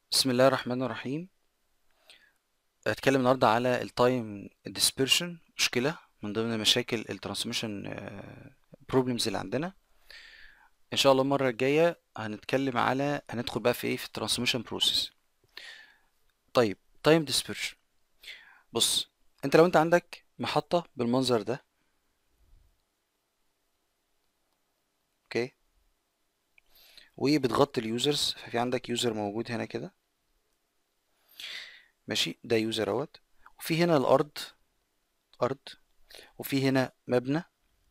بسم الله الرحمن الرحيم هتكلم النهارده على التايم ديسبرشن مشكلة من ضمن مشاكل الترانسميشن بروبلمز اللي عندنا ان شاء الله المرة الجاية هنتكلم على هندخل بقى في ايه في الترانسميشن بروسيس طيب تايم ديسبرشن بص انت لو انت عندك محطة بالمنظر ده اوكي وبتغطي اليوزرز ففي عندك يوزر موجود هنا كده ماشي ده يوزر اهوت وفي هنا الارض ارض وفي هنا مبنى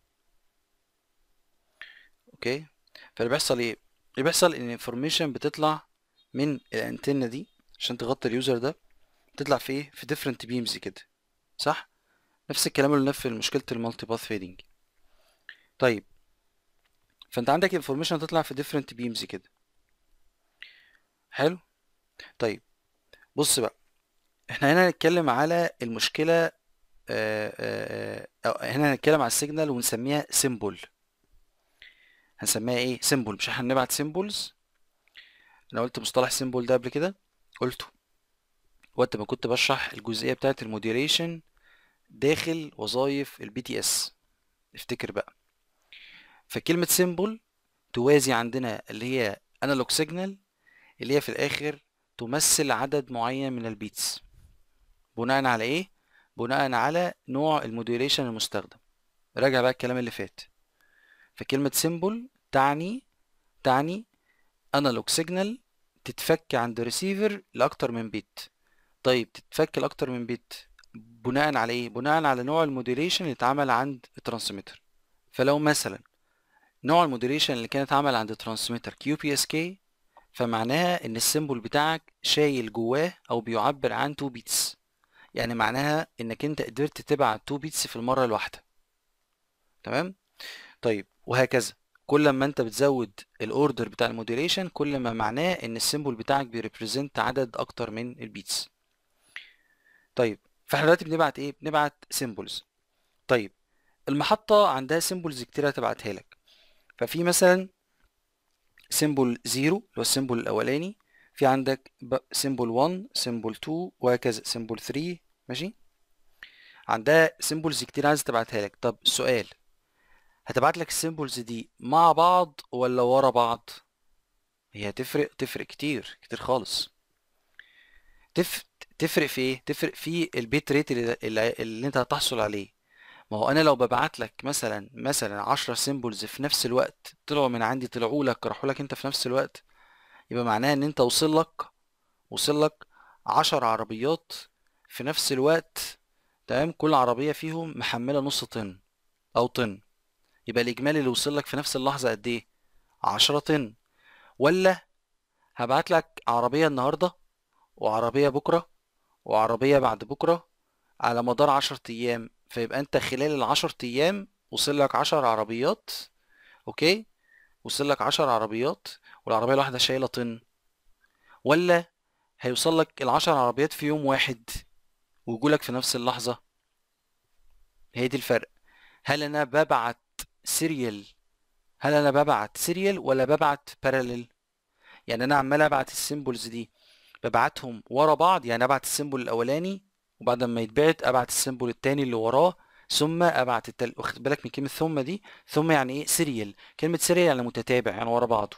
اوكي فاللي بيحصل ايه اللي بيحصل ان انفورميشن بتطلع من الانتنه دي عشان تغطي اليوزر ده بتطلع في ايه في ديفرنت بيمز كده صح نفس الكلام اللي في مشكله المالتي باث فيدنج طيب فانت عندك انفورميشن تطلع في ديفرنت بيمز كده حلو طيب بص بقى احنا هنا هنتكلم على المشكله آه، آه، آه، هنا هنتكلم على السيجنال ونسميها سيمبل هنسميها ايه سيمبل مش احنا هنبعت سيمبلز انا قلت مصطلح سيمبل ده قبل كده قلته وقت ما كنت بشرح الجزئيه بتاعه الموديوليشن داخل وظائف البي تي اس افتكر بقى فكلمه سيمبل توازي عندنا اللي هي انالوج سيجنال اللي هي في الاخر تمثل عدد معين من البيتس بناء على ايه بناء على نوع الموديوليشن المستخدم راجع بقى الكلام اللي فات فكلمة سيمبل تعني تعني انالوج سيجنال تتفك عند ريسيفر لاكتر من بيت طيب تتفك لاكتر من بيت بناء على ايه بناء على نوع الموديوليشن اللي اتعمل عند الترانسميتر فلو مثلا نوع الموديوليشن اللي كان اتعمل عند الترانسميتر كيو بي اس كي فمعناها ان السيمبل بتاعك شايل جواه او بيعبر عن 2 بيتس يعني معناها انك انت قدرت تبعت 2 بيتس في المره الواحده تمام طيب وهكذا كل ما انت بتزود الاوردر بتاع الموديوليشن كل ما معناه ان السيمبل بتاعك بيريبريزنت عدد اكتر من البيتس طيب فاحنا دلوقتي بنبعت ايه بنبعت سيمبلز طيب المحطه عندها سيمبلز كتير هتبعتها لك ففي مثلا سيمبل 0 اللي هو السيمبل الاولاني في عندك سيمبل 1 سيمبل 2 وهكذا سيمبل 3 ماشي عندها سيمبلز كتير عايز تبعتها لك طب السؤال هتبعت لك السيمبلز دي مع بعض ولا ورا بعض هي هتفرق تفرق كتير كتير خالص تف... تفرق في ايه تفرق في البيت ريت اللي, اللي, اللي انت هتحصل عليه ما هو انا لو ببعت لك مثلا مثلا 10 سيمبلز في نفس الوقت طلعوا من عندي طلعوا لك راحوا لك انت في نفس الوقت يبقى معناها ان انت وصل لك وصل لك 10 عربيات في نفس الوقت تمام كل عربية فيهم محملة نص طن او طن يبقى الاجمالي اللي وصل لك في نفس اللحظة قد ايه 10 طن ولا هبعت لك عربية النهاردة وعربية بكرة وعربية بعد بكرة على مدار 10 ايام فيبقى انت خلال العشر ايام وصل لك 10 عربيات اوكي وصل لك 10 عربيات والعربية الواحدة شايلة طن ولا هيوصل لك العشر عربيات في يوم واحد ويجولك في نفس اللحظة هي دي الفرق هل انا ببعت سيريال هل انا ببعت سيريال ولا ببعت باراليل يعني انا عمال ابعت السيمبلز دي ببعتهم ورا بعض يعني ابعت السيمبل الاولاني وبعد ما يتبعت ابعت السيمبل التاني اللي وراه ثم ابعت التل... واخد بالك من كلمه ثم دي ثم يعني ايه سيريال كلمه سيريال يعني متتابع يعني ورا بعضه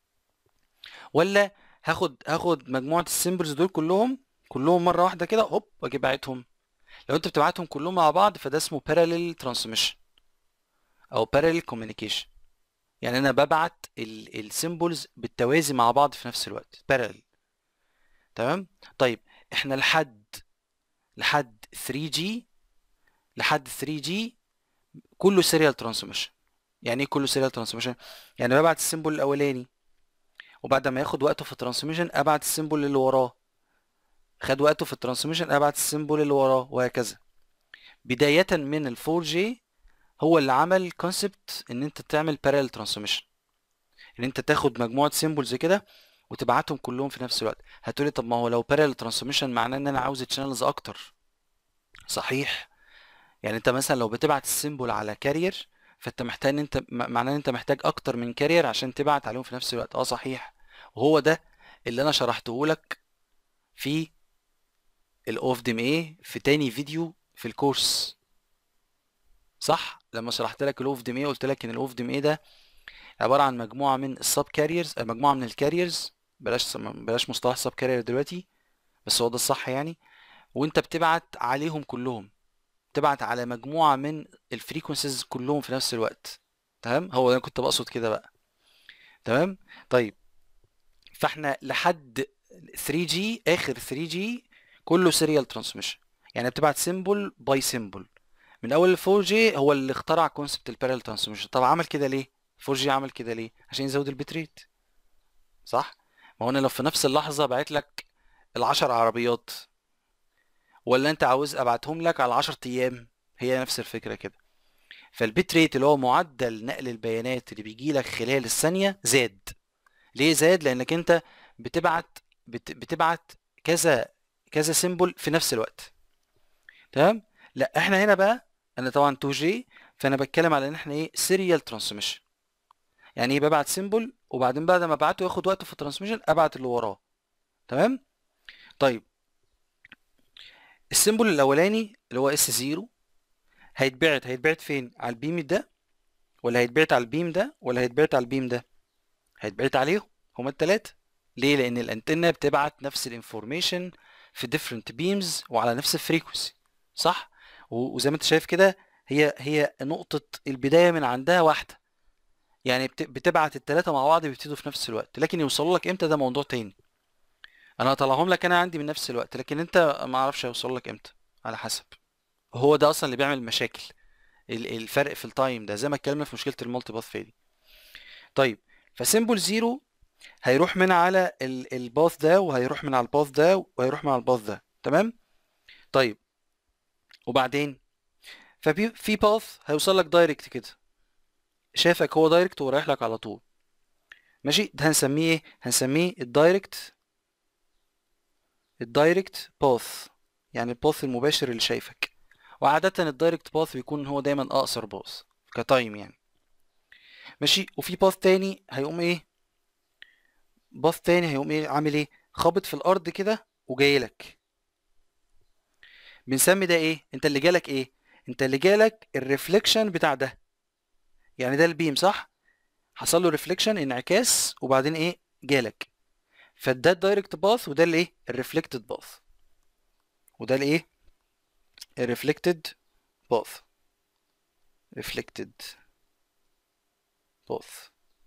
ولا هاخد هاخد مجموعه السيمبلز دول كلهم كلهم مره واحده كده هوب واجي باعتهم لو انت بتبعتهم كلهم مع بعض فده اسمه باراليل ترانسميشن او باراليل كوميونيكيشن يعني انا ببعت السيمبلز بالتوازي مع بعض في نفس الوقت باراليل تمام طيب احنا لحد لحد 3G لحد 3G كله سيريال ترانسميشن يعني ايه كله سيريال ترانسميشن يعني ببعت السيمبل الاولاني وبعد ما ياخد وقته في الترانسميشن ابعت السيمبل اللي وراه خد وقته في الترانسميشن ابعت السيمبل اللي وراه وهكذا بداية من ال 4G هو اللي عمل كونسبت ان انت تعمل بارallel ترانسميشن ان انت تاخد مجموعة سيمبلز كده وتبعتهم كلهم في نفس الوقت هتقولي طب ما هو لو بارallel ترانسميشن معناه ان انا عاوز تشانلز اكتر صحيح يعني انت مثلا لو بتبعت السيمبل على كارير فانت محتاج ان انت معناه ان انت محتاج اكتر من كارير عشان تبعت عليهم في نفس الوقت اه صحيح وهو ده اللي انا شرحته لك في الاوف ديم ايه في تاني فيديو في الكورس صح لما شرحت لك الاوف ديم ايه قلت لك ان الاوف ديم ايه ده عباره عن مجموعه من السب كاريرز مجموعه من الكاريرز بلاش بلاش مصطلح سب كارير دلوقتي بس هو ده الصح يعني وانت بتبعت عليهم كلهم تبعت على مجموعه من الفريكونسيز كلهم في نفس الوقت تمام هو انا كنت بقصد كده بقى تمام طيب فاحنا لحد 3G اخر 3G كله سيريال ترانسميشن يعني بتبعت سيمبل باي سيمبل من اول ال 4G هو اللي اخترع كونسبت البارallel ترانسميشن طب عمل كده ليه 4G عمل كده ليه عشان يزود البيت ريت صح ما هو انا لو في نفس اللحظه بعت لك العشر عربيات ولا انت عاوز ابعتهم لك على 10 ايام هي نفس الفكره كده فالبيت ريت اللي هو معدل نقل البيانات اللي بيجي لك خلال الثانيه زاد ليه زاد لانك انت بتبعت بت بتبعت كذا كذا سيمبل في نفس الوقت تمام لا احنا هنا بقى انا طبعا 2G فانا بتكلم على ان احنا ايه سيريال ترانسميشن يعني ايه ببعت سيمبل وبعدين بعد ما ابعته ياخد وقت في الترانسميشن ابعت اللي وراه تمام طيب السيمبل الاولاني اللي هو اس 0 هيتبعت هيتبعت فين على البيم ده ولا هيتبعت على البيم ده ولا هيتبعت على البيم ده هيتبعت عليهم هما التلاتة ليه لان الانتنة بتبعت نفس الانفورميشن في different beams وعلى نفس الفريكونسي صح وزي ما انت شايف كده هي هي نقطة البداية من عندها واحدة يعني بتبعت التلاتة مع بعض بيبتدوا في نفس الوقت لكن يوصلوا لك امتى ده موضوع تاني انا هطلعهم لك انا عندي من نفس الوقت لكن انت ما اعرفش هيوصل لك امتى على حسب هو ده اصلا اللي بيعمل مشاكل الفرق في التايم ده زي ما اتكلمنا في مشكله المالتي باث فيدي طيب فسيمبل زيرو هيروح من على الباث ده وهيروح من على الباث ده وهيروح من على الباث ده تمام طيب وبعدين ففي في باث هيوصل لك دايركت كده شايفك هو دايركت ورايح لك على طول ماشي ده هنسميه ايه هنسميه الدايركت الدايركت باث يعني الباث المباشر اللي شايفك وعادة الدايركت باث بيكون هو دايما اقصر باث كتايم يعني ماشي وفي باث تاني هيقوم ايه باث تاني هيقوم ايه عامل ايه خابط في الارض كده وجاي لك بنسمي ده ايه انت اللي جالك ايه انت اللي جالك الريفليكشن بتاع ده يعني ده البيم صح حصل له ريفليكشن انعكاس وبعدين ايه جالك فده الدايركت باث وده الايه الريفلكتد باث وده الايه الريفلكتد باث ريفلكتد باث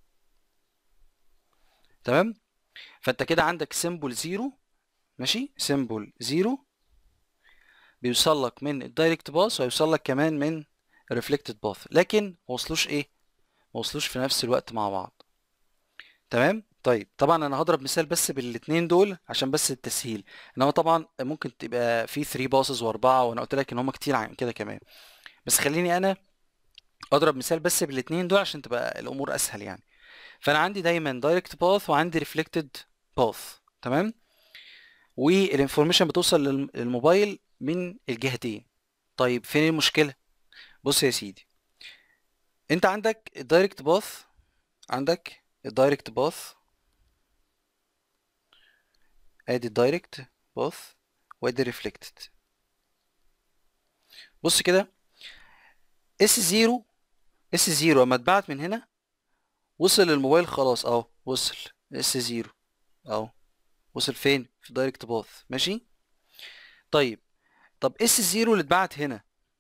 تمام فانت كده عندك سيمبل زيرو ماشي سيمبل زيرو بيوصل لك من الدايركت باث وهيوصل لك كمان من الريفلكتد باث لكن ما وصلوش ايه ما وصلوش في نفس الوقت مع بعض تمام طيب طبعا انا هضرب مثال بس بالاثنين دول عشان بس التسهيل انما طبعا ممكن تبقى في 3 باصز واربعه وانا قلت لك ان هم كتير عن كده كمان بس خليني انا اضرب مثال بس بالاثنين دول عشان تبقى الامور اسهل يعني فانا عندي دايما دايركت باث وعندي ريفلكتد باث تمام والانفورميشن بتوصل للموبايل من الجهتين طيب فين المشكله بص يا سيدي انت عندك الدايركت باث عندك الدايركت باث ادي الدايركت باث وادي ريفلكتد بص كده اس 0 اس 0 لما اتبعت من هنا وصل للموبايل خلاص اهو وصل اس 0 اهو وصل فين في دايركت باث ماشي طيب طب اس 0 اللي اتبعت هنا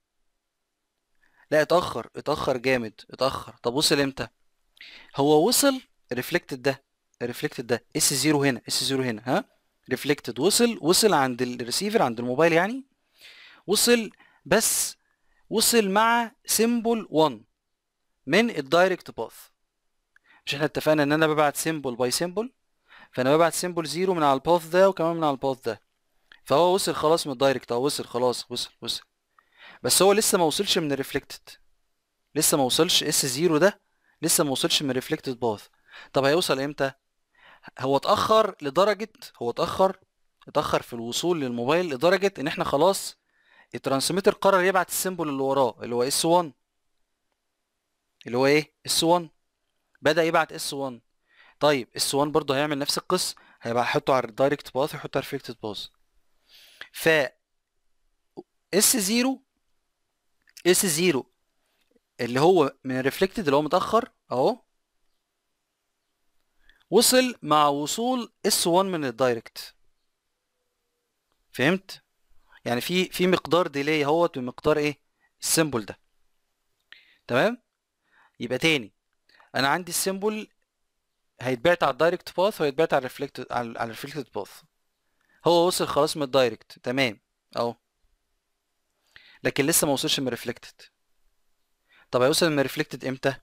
لا اتاخر اتاخر جامد اتاخر طب وصل امتى هو وصل ريفلكتد ده ريفلكتد ده اس 0 هنا اس 0 هنا ها ريفلكتد وصل وصل عند الريسيفر عند الموبايل يعني وصل بس وصل مع سيمبل 1 من الدايركت باث مش احنا اتفقنا ان انا ببعت سيمبل باي سيمبل فانا ببعت سيمبل 0 من على الباث ده وكمان من على الباث ده فهو وصل خلاص من الدايركت اهو وصل خلاص وصل وصل بس هو لسه ما وصلش من الريفلكتد لسه ما وصلش اس 0 ده لسه ما وصلش من الريفلكتد باث طب هيوصل امتى هو اتاخر لدرجه هو اتاخر اتاخر في الوصول للموبايل لدرجه ان احنا خلاص الترانسميتر قرر يبعت السيمبل اللي وراه اللي هو اس 1 اللي هو ايه اس 1 بدا يبعت اس 1 طيب اس 1 برضه هيعمل نفس القصه هيبقى احطه على الدايركت باث ويحطه على الريفلكتد باث ف اس 0 اس 0 اللي هو من الريفلكتد اللي هو متاخر اهو وصل مع وصول اس 1 من الدايركت فهمت يعني في في مقدار ديلي اهوت بمقدار ايه السيمبل ده تمام يبقى تاني انا عندي السيمبل هيتبعت على الدايركت باث وهيتبعت على الريفلكتد على الريفلكتد باث هو وصل خلاص من الدايركت تمام اهو لكن لسه ما وصلش من الريفلكتد طب هيوصل من الريفلكتد امتى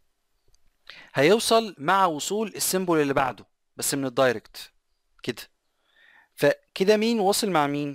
هيوصل مع وصول السيمبل اللي بعده بس من الدايركت كده فكده مين وصل مع مين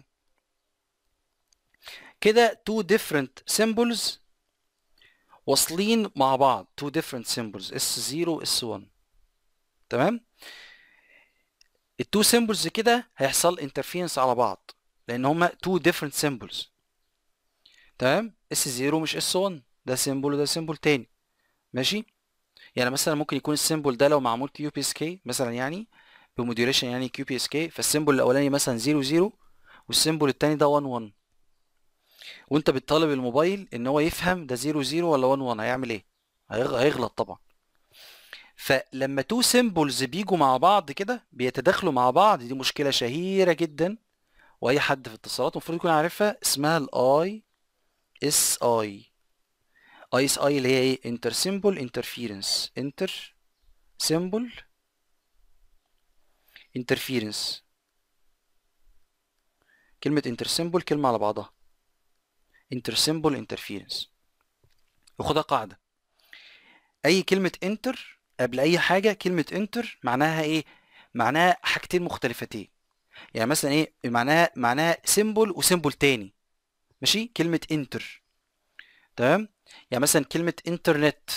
كده two different symbols واصلين مع بعض two different symbols S0 و S1 تمام التو سيمبلز كده هيحصل انترفيرنس على بعض لان هما two different symbols تمام S0 مش S1 ده سيمبل وده سيمبل تاني ماشي يعني مثلا ممكن يكون السيمبل ده لو معمول كيو بي اس كي مثلا يعني بموديوليشن يعني كيو بي اس كي فالسيمبل الاولاني مثلا 0 0 والسيمبل التاني ده 1 1 وانت بتطالب الموبايل ان هو يفهم ده 0 0 ولا 1 1 هيعمل ايه هيغلط طبعا فلما تو سيمبلز بيجوا مع بعض كده بيتداخلوا مع بعض دي مشكله شهيره جدا واي حد في اتصالات المفروض يكون عارفها اسمها الاي اس اي اي اس اي اللي هي ايه انتر سيمبل انترفيرنس انتر سيمبل انترفيرنس كلمة انتر سيمبل كلمة على بعضها انتر سيمبل انترفيرنس وخدها قاعدة اي كلمة انتر قبل اي حاجة كلمة انتر معناها ايه معناها حاجتين مختلفتين يعني مثلا ايه معناها معناها سيمبل وسيمبل تاني ماشي كلمة انتر تمام يعني مثلا كلمة انترنت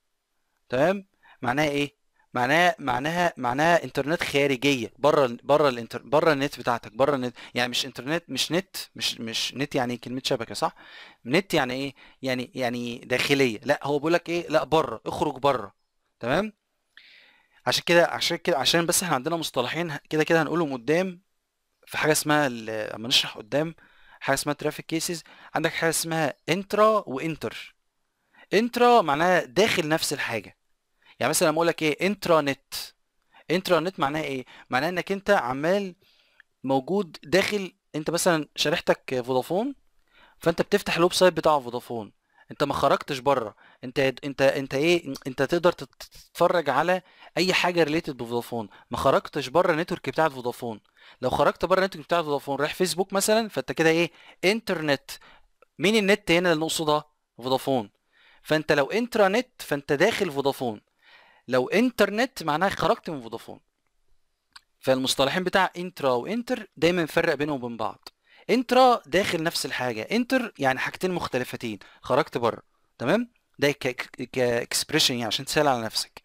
تمام معناها ايه معناها معناها معناها انترنت خارجيه بره بره الانتر بره النت بتاعتك بره النت يعني مش انترنت مش نت مش مش نت يعني كلمه شبكه صح نت يعني ايه يعني يعني داخليه لا هو بيقول لك ايه لا بره اخرج بره تمام عشان كده عشان كده عشان بس احنا عندنا مصطلحين كده كده هنقولهم قدام في حاجه اسمها لما نشرح قدام حاجه اسمها ترافيك كيسز عندك حاجه اسمها انترا وانتر انترا معناها داخل نفس الحاجه يعني مثلا لما اقول لك ايه انترا نت انترا نت معناها ايه معناها انك انت عمال موجود داخل انت مثلا شريحتك فودافون فانت بتفتح الويب سايت بتاع فودافون انت ما خرجتش بره انت انت انت ايه انت تقدر تتفرج على اي حاجه ريليتد بفودافون ما خرجتش بره النتورك بتاعت فودافون لو خرجت بره النتورك بتاعت فودافون رايح فيسبوك مثلا فانت كده ايه انترنت مين النت هنا اللي نقصدها فودافون فانت لو انترنت فانت داخل فودافون لو انترنت معناها خرجت من فودافون فالمصطلحين بتاع انترا وانتر دايما نفرق بينهم وبين بعض انترا داخل نفس الحاجه انتر يعني حاجتين مختلفتين خرجت بره تمام ده كاكسبريشن يعني عشان تسال على نفسك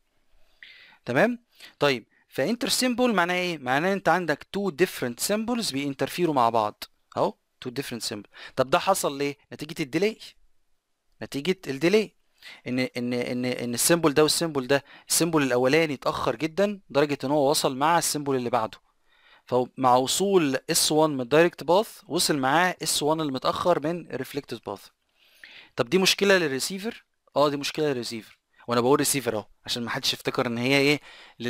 تمام طيب فانتر سيمبل معناه ايه معناه انت عندك تو ديفرنت سيمبلز بينترفيروا مع بعض اهو تو ديفرنت سيمبل طب ده حصل ليه نتيجه الديلي نتيجه الديلي ان ان ان ان السيمبل ده والسيمبل ده السيمبل الاولاني اتاخر جدا لدرجه ان هو وصل مع السيمبل اللي بعده فمع وصول S1 من الدايركت باث وصل معاه S1 المتاخر من الريفلكتد باث طب دي مشكله للريسيفر اه دي مشكله للريسيفر وانا بقول ريسيفر اهو عشان ما حدش يفتكر ان هي ايه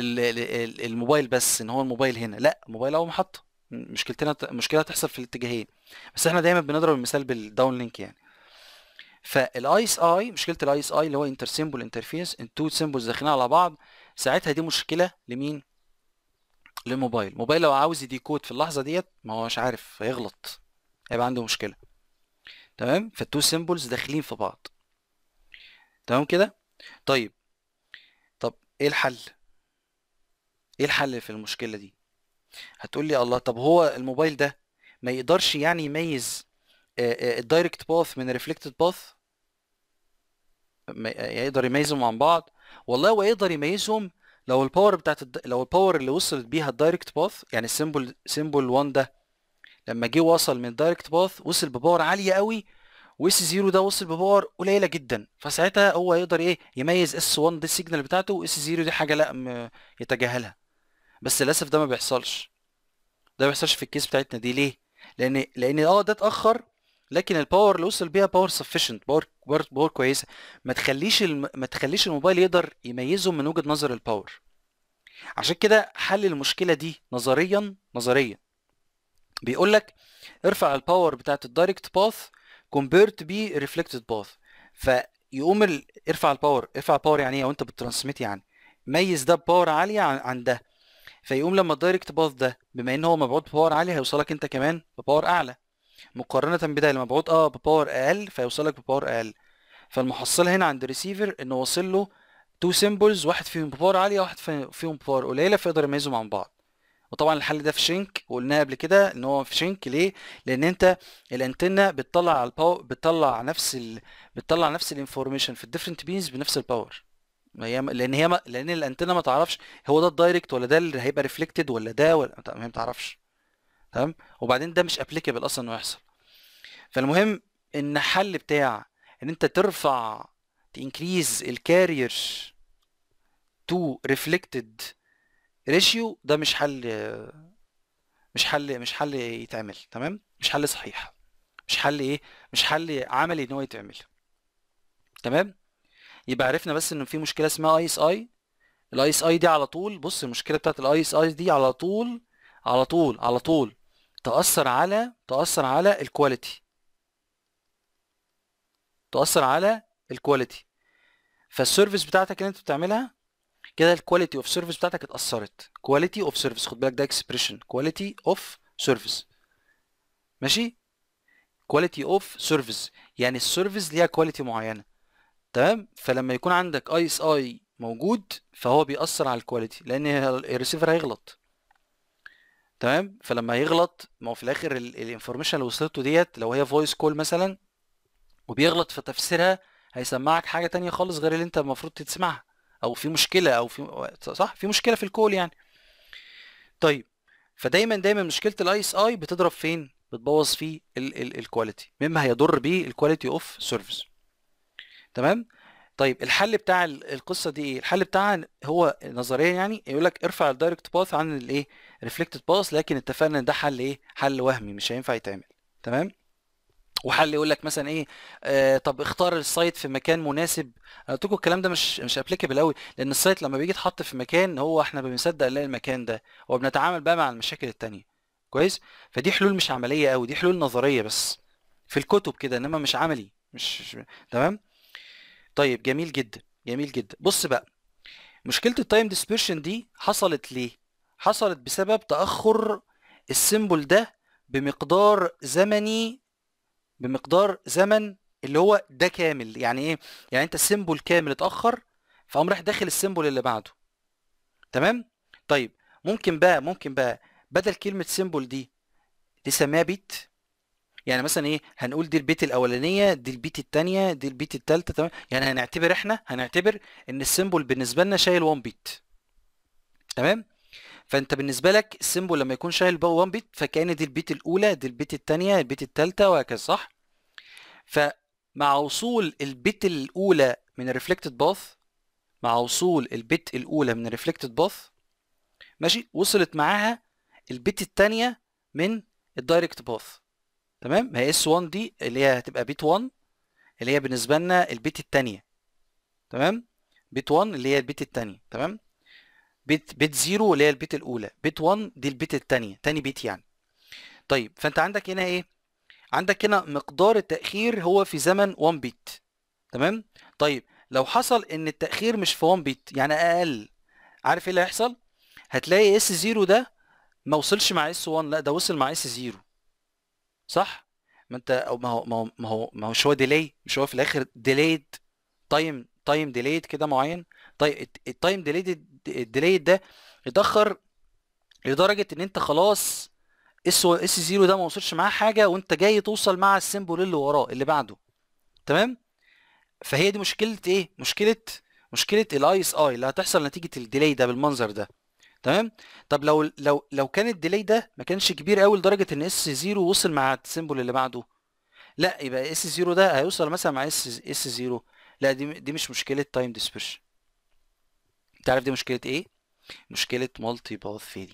للموبايل بس ان هو الموبايل هنا لا الموبايل اهو محطه مشكلتنا مشكله هتحصل في الاتجاهين بس احنا دايما بنضرب المثال بالداون لينك يعني فالاي اس اي مشكله الاي اس اي اللي هو انتر سيمبل انترفيس التو سيمبلز داخلين على بعض ساعتها دي مشكله لمين للموبايل الموبايل لو عاوز يديكود في اللحظه ديت ما هو مش عارف هيغلط هيبقى عنده مشكله تمام فالتو سيمبلز داخلين في بعض تمام كده طيب طب ايه الحل ايه الحل في المشكله دي هتقول لي الله طب هو الموبايل ده ما يقدرش يعني يميز الدايركت باث من الريفلكتد باث يقدر يميزهم عن بعض والله هو يقدر يميزهم لو الباور بتاعت الد... لو الباور اللي وصلت بيها الدايركت باث يعني السيمبل سيمبل 1 ده لما جه وصل من الدايركت باث وصل بباور عاليه قوي واس 0 ده وصل بباور قليله جدا فساعتها هو يقدر ايه يميز اس 1 دي السيجنال بتاعته واس 0 دي حاجه لا م... يتجاهلها بس للاسف ده ما بيحصلش ده ما بيحصلش في الكيس بتاعتنا دي ليه لان لان اه ده اتاخر لكن الباور اللي وصل بيها باور سفيشنت باور باور, باور كويسه ما تخليش الم... ما تخليش الموبايل يقدر يميزهم من وجهه نظر الباور عشان كده حل المشكله دي نظريا نظريا بيقول لك ارفع الباور بتاعت الدايركت باث كومبيرت بي ريفلكتد باث فيقوم ال... ارفع الباور ارفع الباور يعني ايه وانت بترانسميت يعني ميز ده بباور عاليه عن, عن ده فيقوم لما الدايركت باث ده بما ان هو مبعوث بباور عالي هيوصلك انت كمان بباور اعلى مقارنه بده اللي مبعوث اه بباور اقل فيوصلك بباور اقل فالمحصله هنا عند الريسيفر انه واصل له تو سيمبلز واحد فيهم بباور عاليه واحد فيهم بباور قليله فيقدر يميزهم عن بعض وطبعا الحل ده في شينك وقلناه قبل كده ان هو في شينك ليه لان انت الانتنه بتطلع على الباور بتطلع نفس ال... بتطلع نفس الانفورميشن في الديفرنت بينز بنفس الباور هي لان هي ما... لان الانتنه ما تعرفش هو ده الدايركت ولا ده اللي هيبقى ريفلكتد ولا ده ولا هي ما تعرفش تمام وبعدين ده مش ابليكابل اصلا انه يحصل فالمهم ان الحل بتاع ان انت ترفع تنكريز الكارير تو ريفلكتد ريشيو ده مش حل مش حل مش حل يتعمل تمام مش حل صحيح مش حل ايه مش حل عملي ان هو يتعمل تمام يبقى عرفنا بس ان في مشكله اسمها اي اس اي الاي اس اي دي على طول بص المشكله بتاعت الاي اس اي دي على طول على طول على طول تاثر على تاثر على الكواليتي تاثر على الكواليتي فالسيرفيس بتاعتك اللي انت بتعملها كده الكواليتي اوف سيرفيس بتاعتك اتاثرت كواليتي اوف سيرفيس خد بالك ده اكسبريشن كواليتي اوف سيرفيس ماشي كواليتي اوف سيرفيس يعني السيرفيس ليها كواليتي معينه تمام فلما يكون عندك اي اس اي موجود فهو بيأثر على الكواليتي لان الريسيفر هيغلط تمام فلما يغلط ما هو في الاخر الانفورميشن اللي وصلته ديت لو هي فويس كول مثلا وبيغلط في تفسيرها هيسمعك حاجه تانية خالص غير اللي انت المفروض تسمعها او في مشكله او في صح في مشكله في الكول يعني طيب فدايما دايما مشكله الاي اس اي بتضرب فين بتبوظ فيه الكواليتي مما هيضر بيه الكواليتي اوف سيرفيس تمام طيب الحل بتاع القصه دي ايه الحل بتاعها هو نظريا يعني يقول لك ارفع الدايركت باث عن الايه ريفلكتد باث لكن اتفقنا ان ده حل ايه حل وهمي مش هينفع يتعمل تمام وحل يقول لك مثلا ايه آه طب اختار السايت في مكان مناسب انا قلت لكم الكلام ده مش مش ابليكابل قوي لان السايت لما بيجي يتحط في مكان هو احنا بنصدق نلاقي المكان ده وبنتعامل بقى مع المشاكل التانية كويس فدي حلول مش عمليه قوي دي حلول نظريه بس في الكتب كده انما مش عملي مش, مش تمام طيب جميل جدا جميل جدا بص بقى مشكله التايم ديسبيرشن دي حصلت ليه حصلت بسبب تاخر السيمبل ده بمقدار زمني بمقدار زمن اللي هو ده كامل يعني ايه يعني انت السيمبل كامل اتاخر فقام راح داخل السيمبل اللي بعده تمام طيب ممكن بقى ممكن بقى بدل كلمه سيمبل دي تسميها بيت يعني مثلا ايه هنقول دي البيت الاولانيه دي البيت الثانيه دي البيت الثالثه تمام يعني هنعتبر احنا هنعتبر ان السيمبل بالنسبه لنا شايل 1 بيت تمام فانت بالنسبه لك السيمبل لما يكون شايل 1 بيت فكأن دي البيت الاولى دي البيت الثانيه البيت الثالثه وهكذا صح فمع وصول البيت الاولى من الريفلكتد باث مع وصول البيت الاولى من الريفلكتد باث ماشي وصلت معاها البيت الثانيه من الدايركت باث تمام ما هي اس 1 دي اللي هي هتبقى بيت 1 اللي هي بالنسبه لنا البيت الثانيه تمام بيت 1 اللي هي البيت الثانيه تمام بيت بيت 0 اللي هي البيت الاولى بيت 1 دي البيت الثانيه ثاني بيت يعني طيب فانت عندك هنا ايه عندك هنا مقدار التاخير هو في زمن 1 بيت تمام طيب لو حصل ان التاخير مش في 1 بيت يعني اقل عارف ايه اللي هيحصل هتلاقي اس 0 ده ما وصلش مع اس 1 لا ده وصل مع اس 0 صح ما انت او ما هو ما هو ما هو ما هوش هو ديلي مش هو في الاخر ديليد تايم تايم ديليد كده معين طيب التايم ديليد الديليد ده اتاخر لدرجه ان انت خلاص اس اس 0 ده ما وصلش معاه حاجه وانت جاي توصل مع السيمبل اللي وراه اللي بعده تمام فهي دي مشكله ايه مشكله مشكله الاي اس اي اللي هتحصل نتيجه الديلي ده بالمنظر ده تمام طب لو لو لو كان الديلي ده ما كانش كبير قوي لدرجه ان اس 0 وصل مع السيمبل اللي بعده لا يبقى اس 0 ده هيوصل مثلا مع اس اس 0 لا دي دي مش مشكله تايم ديسبرشن انت عارف دي مشكله ايه مشكله مالتي باث فيدنج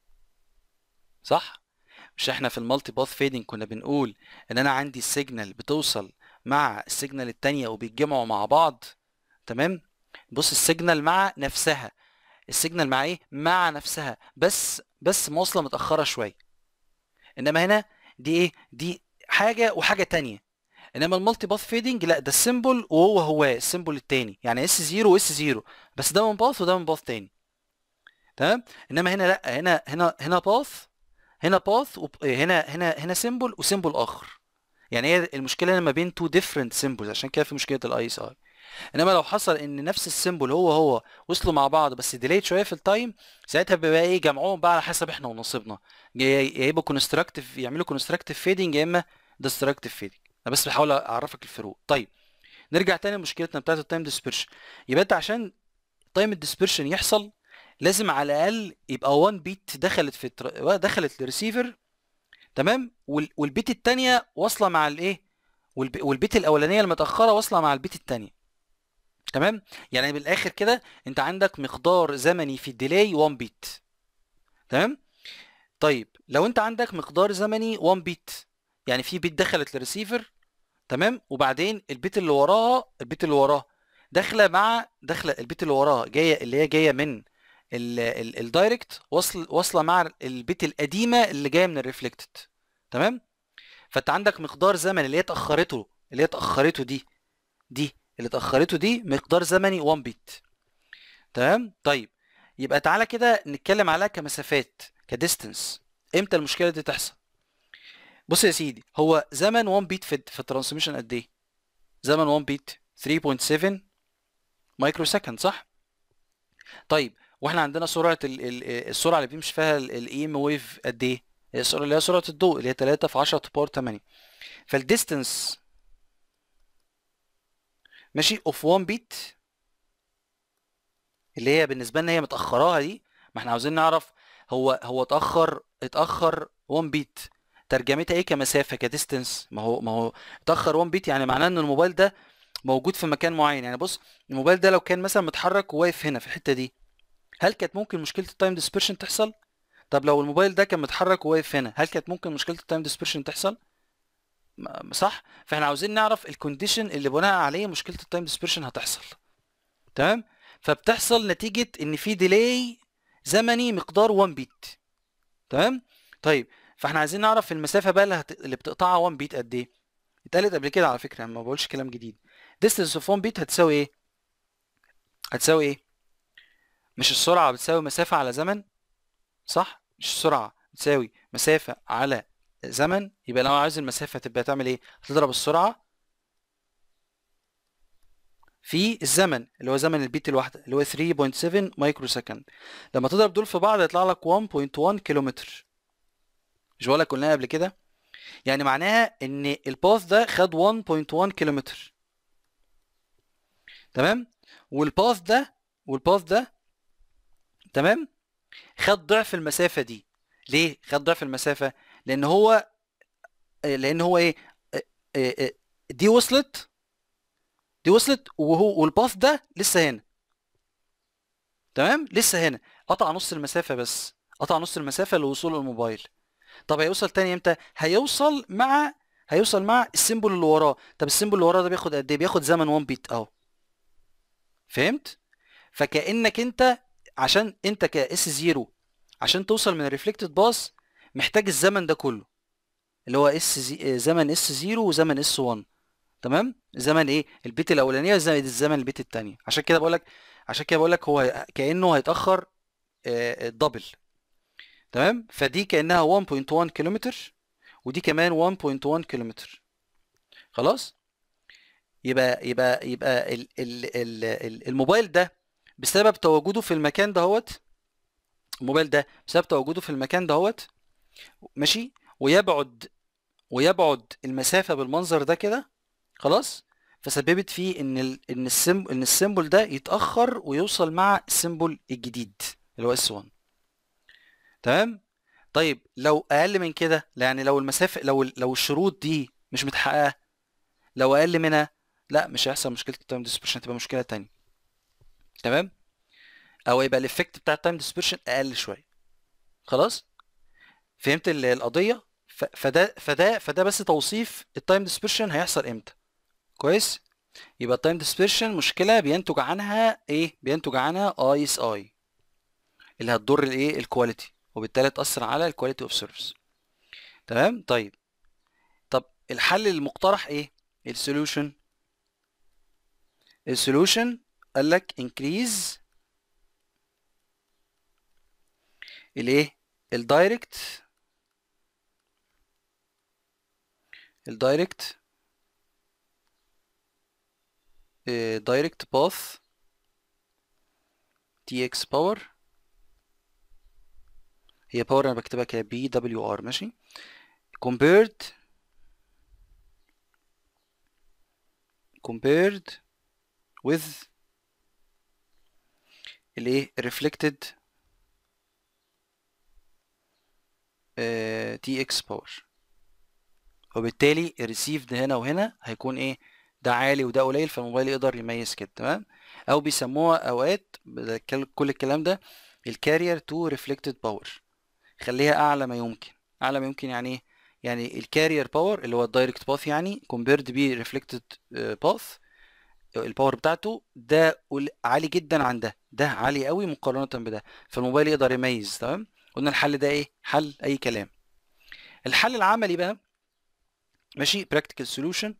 صح مش احنا في المالتي باث فيدنج كنا بنقول ان انا عندي السيجنال بتوصل مع السيجنال التانية وبيتجمعوا مع بعض تمام بص السيجنال مع نفسها السيجنال مع ايه مع نفسها بس بس موصله متاخره شويه انما هنا دي ايه دي حاجه وحاجه تانية انما المالتي باث فيدنج لا ده السيمبل وهو هو السيمبل التاني يعني اس 0 واس 0 بس ده من باث وده من باث تاني تمام انما هنا لا هنا هنا هنا باث هنا باث هنا هنا هنا سيمبل وسيمبل اخر يعني هي المشكله ما بين تو ديفرنت سيمبلز عشان كده في مشكله الاي اس اي انما لو حصل ان نفس السيمبل هو هو وصلوا مع بعض بس ديليت شويه في التايم ساعتها بيبقى ايه جمعوهم بقى على حسب احنا ونصيبنا يا يبقوا كونستراكتيف يعملوا كونستراكتيف فيدنج يا اما ديستراكتيف فيدنج انا بس بحاول اعرفك الفروق طيب نرجع تاني لمشكلتنا بتاعت التايم ديسبرشن يبقى انت عشان تايم الديسبرشن يحصل لازم على الاقل يبقى 1 بيت دخلت في التر... دخلت للريسيفر تمام وال... والبيت الثانيه واصله مع الايه والب... والبيت الاولانيه المتاخره واصله مع البيت الثانيه تمام يعني بالاخر كده انت عندك مقدار زمني في الديلاي 1 بيت تمام طيب لو انت عندك مقدار زمني 1 بيت يعني في بيت دخلت للريسيفر تمام وبعدين البيت اللي وراها البيت اللي وراها داخله مع داخله البيت اللي وراها جايه اللي هي جايه من الدايركت وصل واصله مع البيت القديمه اللي جايه من الريفلكتد تمام فانت عندك مقدار زمني اللي هي اتاخرته اللي هي اتاخرته دي دي اللي اتاخرته دي مقدار زمني 1 بيت تمام طيب يبقى تعالى كده نتكلم عليها كمسافات كديستنس امتى المشكله دي تحصل بص يا سيدي هو زمن 1 بيت في في الترانسميشن قد ايه زمن 1 بيت 3.7 مايكرو سكند صح طيب واحنا عندنا سرعه السرعه اللي بيمشي فيها الاي ام ويف قد ايه السرعه اللي هي سرعه الضوء اللي هي 3 في 10 باور 8 فالديستنس ماشي اوف 1 بيت اللي هي بالنسبه لنا هي متاخراها دي ما احنا عاوزين نعرف هو هو اتاخر اتاخر 1 بيت ترجمتها ايه كمسافه كديستنس ما هو ما هو اتاخر 1 بيت يعني معناه ان الموبايل ده موجود في مكان معين يعني بص الموبايل ده لو كان مثلا متحرك وواقف هنا في الحته دي هل كانت ممكن مشكله التايم ديسبرشن تحصل طب لو الموبايل ده كان متحرك وواقف هنا هل كانت ممكن مشكله التايم ديسبرشن تحصل صح فاحنا عاوزين نعرف الكونديشن اللي بناء عليه مشكله التايم ديسبرشن هتحصل تمام فبتحصل نتيجه ان في ديلي زمني مقدار 1 بيت تمام طيب فاحنا عايزين نعرف المسافه بقى اللي, هت... اللي بتقطعها 1 بيت قد ايه اتقالت قبل كده على فكره ما بقولش كلام جديد distance of 1 بيت هتساوي ايه هتساوي ايه مش السرعه بتساوي مسافه على زمن صح مش السرعه بتساوي مسافه على زمن يبقى لو عايز المسافه تبقى تعمل ايه هتضرب السرعه في الزمن اللي هو زمن البيت الواحده اللي هو 3.7 مايكرو سكند لما تضرب دول في بعض يطلع لك 1.1 كيلومتر مش بقول لك قلناها قبل كده يعني معناها ان الباث ده خد 1.1 كيلومتر تمام والباث ده والباث ده تمام خد ضعف المسافه دي ليه خد ضعف المسافه لان هو لان هو ايه دي وصلت دي وصلت وهو والباث ده لسه هنا تمام لسه هنا قطع نص المسافه بس قطع نص المسافه لوصول الموبايل طب هيوصل تاني امتى هيوصل مع هيوصل مع السيمبل اللي وراه طب السيمبل اللي وراه ده بياخد قد ايه بياخد زمن 1 بيت اهو فهمت فكانك انت عشان انت كاس زيرو عشان توصل من الريفلكتد باص محتاج الزمن ده كله اللي هو اس زي... زمن اس زيرو وزمن اس 1 تمام زمن ايه البيت الاولانيه زائد الزمن البيت الثانيه عشان كده بقول لك عشان كده بقول لك هو كانه هيتاخر الدبل تمام فدي كانها 1.1 كيلومتر ودي كمان 1.1 كيلومتر خلاص يبقى يبقى يبقى ال ال ال الموبايل ده بسبب تواجده في المكان دهوت الموبايل ده بسبب تواجده في المكان دهوت ماشي ويبعد ويبعد المسافة بالمنظر ده كده خلاص فسببت فيه ان ال ان السم ان السيمبل ده يتأخر ويوصل مع السيمبل الجديد اللي هو اس 1 تمام طيب لو اقل من كده يعني لو المسافة لو لو الشروط دي مش متحققة لو اقل منها لا مش هيحصل مشكلة التايم ديسبرشن هتبقى مشكلة تانية تمام او يبقى الافكت بتاع التايم ديسبرشن اقل شويه خلاص فهمت ال- القضيه ف- فده فده فده بس توصيف التايم ديسبرشن هيحصل امتى كويس يبقى التايم ديسبرشن مشكله بينتج عنها ايه بينتج عنها اي اس اي اللي هتضر الايه الكواليتي وبالتالي تاثر على الكواليتي اوف سيرفيس تمام طيب طب الحل المقترح ايه السوليوشن السوليوشن قال لك increase الايه الدايركت الدايركت دايركت باث تي اكس باور هي باور انا بكتبها كده بي دبليو ار ماشي compared compared with الايه reflected تي اكس باور وبالتالي الريسيفد هنا وهنا هيكون ايه ده عالي وده قليل فالموبايل يقدر يميز كده تمام او بيسموها اوقات بدل كل- كل الكلام ده الكارير تو ريفلكتد باور خليها اعلى ما يمكن اعلى ما يمكن يعني ايه يعني الكارير باور اللي هو الدايركت باث يعني كومبيرد بيه ريفلكتد باث الباور بتاعته ده قل- عالي جدا عن ده ده عالي قوي مقارنة بده فالموبايل يقدر يميز تمام قلنا الحل ده ايه حل اي كلام الحل العملي بقى ماشي practical solution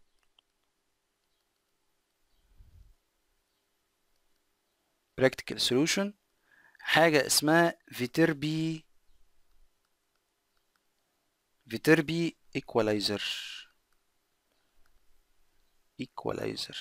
practical solution حاجة اسمها فيتربي فيتربي equalizer equalizer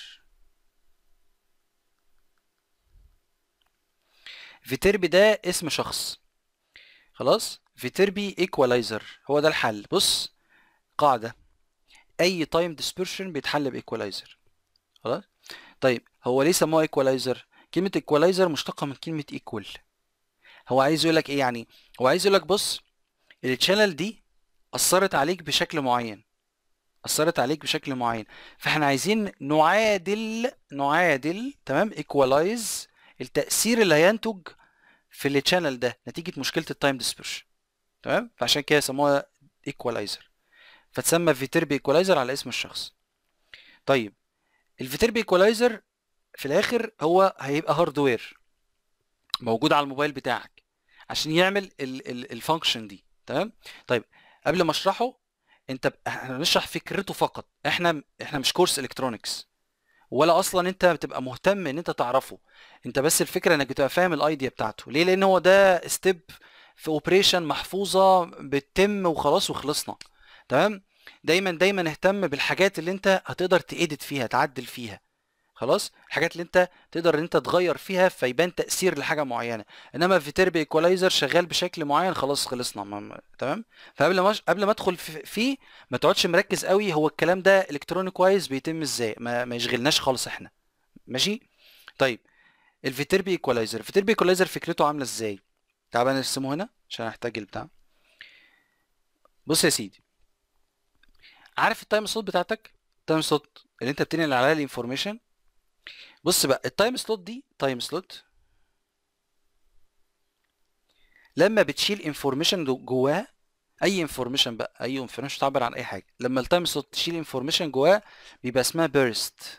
فيتربي ده اسم شخص خلاص فيتربي equalizer هو ده الحل بص قاعدة اي تايم ديسبرشن بيتحل بايكولايزر خلاص طيب هو ليه سموها ايكولايزر كلمة ايكولايزر مشتقة من كلمة ايكوال هو عايز يقول لك ايه يعني هو عايز يقول لك بص التشانل دي اثرت عليك بشكل معين اثرت عليك بشكل معين فاحنا عايزين نعادل نعادل تمام ايكوالايز التأثير اللي هينتج في التشانل ده نتيجة مشكلة التايم ديسبرشن تمام فعشان كده سموها ايكوالايزر فتسمى فيتربي ايكوالايزر على اسم الشخص طيب الفيتربي ايكوالايزر في الاخر هو هيبقى هاردوير موجود على الموبايل بتاعك عشان يعمل الفانكشن دي تمام طيب قبل ما اشرحه انت ب- احنا بنشرح فكرته فقط احنا احنا مش كورس الكترونكس ولا اصلا انت بتبقى مهتم ان انت تعرفه انت بس الفكره انك بتبقى فاهم الايديا بتاعته ليه لان هو ده ستيب في اوبريشن محفوظه بتتم وخلاص وخلصنا تمام دايما دايما اهتم بالحاجات اللي انت هتقدر تأديت فيها تعدل فيها خلاص الحاجات اللي انت تقدر ان انت تغير فيها فيبان تأثير لحاجة معينة انما في تربي ايكولايزر شغال بشكل معين خلاص خلصنا ما ما- تمام فقبل ما قبل ما ادخل في- فيه ما تقعدش مركز قوي هو الكلام ده الكترونيك وايز بيتم ازاي ما, ما يشغلناش خالص احنا ماشي طيب الفيتربي ايكولايزر الفيتربي ايكولايزر فكرته عامله ازاي تعال بقى نرسمه هنا عشان احتاج البتاع بص يا سيدي عارف التايم سلوت بتاعتك التايم سلوت اللي انت بتنقل عليها الانفورميشن بص بقى التايم سلوت دي تايم سلوت لما بتشيل انفورميشن جواه اي انفورميشن بقى اي انفورميشن تعبر عن اي حاجه لما التايم سلوت تشيل انفورميشن جواه بيبقى اسمها بيرست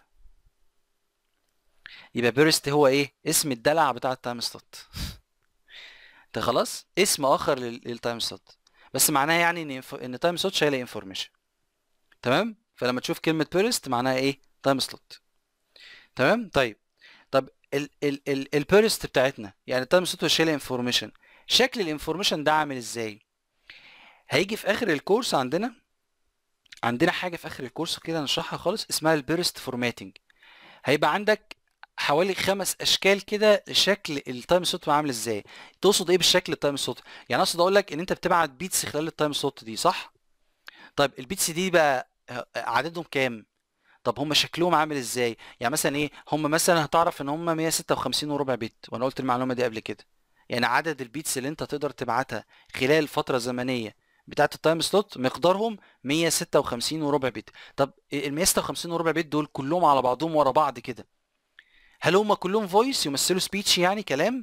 يبقى بيرست هو ايه اسم الدلع بتاع التايم سلوت ده خلاص اسم اخر لل- للتايم سلوت بس معناها يعني ان إنف- ان تايم سلوت شايله انفورميشن تمام فلما تشوف كلمه بيرست معناها ايه تايم سلوت تمام طيب طب ال ال ال البيرست بتاعتنا يعني التايم سلوت شايله انفورميشن شكل الانفورميشن ده عامل ازاي هيجي في اخر الكورس عندنا عندنا حاجه في اخر الكورس كده نشرحها خالص اسمها البيرست فورماتنج هيبقى عندك حوالي خمس اشكال كده لشكل التايم سلوت عامل ازاي تقصد ايه بالشكل التايم سلوت يعني اقصد اقول لك ان انت بتبعت بيتس خلال التايم سلوت دي صح طيب البيتس دي بقى آه، عددهم كام طب هم شكلهم عامل ازاي يعني مثلا ايه هم مثلا هتعرف ان هم 156 وربع بت وانا قلت المعلومه دي قبل كده يعني عدد البيتس اللي انت تقدر تبعتها خلال فتره زمنيه بتاعه التايم سلوت مقدارهم 156 وربع بت طب ال 156 وربع بت دول كلهم على بعضهم ورا بعض كده هل هم كلهم فويس يمثلوا سبيتش يعني كلام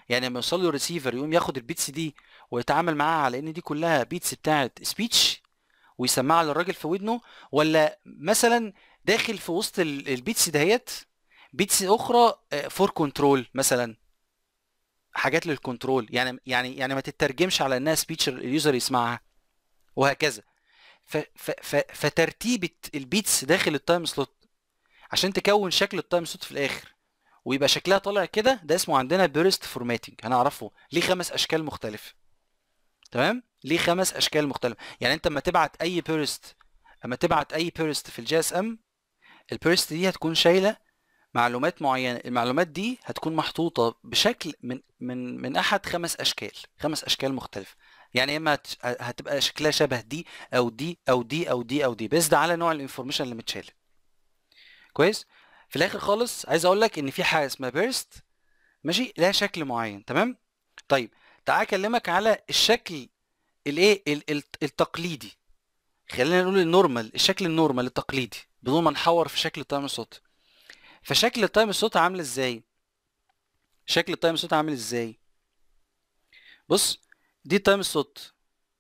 يعني لما يوصل له الريسيفر يقوم ياخد البيتس دي ويتعامل معاها على ان دي كلها بيتس بتاعت سبيتش ويسمعها للراجل في ودنه ولا مثلا داخل في وسط ال- البيتس دهيت بيتس اخرى فور كنترول مثلا حاجات للكنترول يعني يعني يعني ما تترجمش على انها سبيتش اليوزر يسمعها وهكذا ف ف ف فترتيبة البيتس داخل التايم سلوت عشان تكون شكل التايم سلوت في الاخر ويبقى شكلها طالع كده ده اسمه عندنا بيرست فورماتنج هنعرفه ليه خمس اشكال مختلفة تمام ليه خمس اشكال مختلفة يعني انت لما تبعت اي بيرست اما تبعت اي بيرست في الجي اس ام البيرست دي هتكون شايله معلومات معينه المعلومات دي هتكون محطوطه بشكل من من من احد خمس اشكال خمس اشكال مختلفه يعني اما هت- هتبقى شكلها شبه دي او دي او دي او دي او دي بس ده على نوع الانفورميشن اللي متشاله كويس في الاخر خالص عايز اقول لك ان في حاجه اسمها بيرست ماشي لها شكل معين تمام طيب تعال اكلمك على الشكل الايه ال- ال- التقليدي خلينا نقول النورمال الشكل النورمال التقليدي بدون ما نحور في شكل التايم صوت فشكل التايم صوت عامل ازاي شكل التايم صوت عامل ازاي بص دي التايم صوت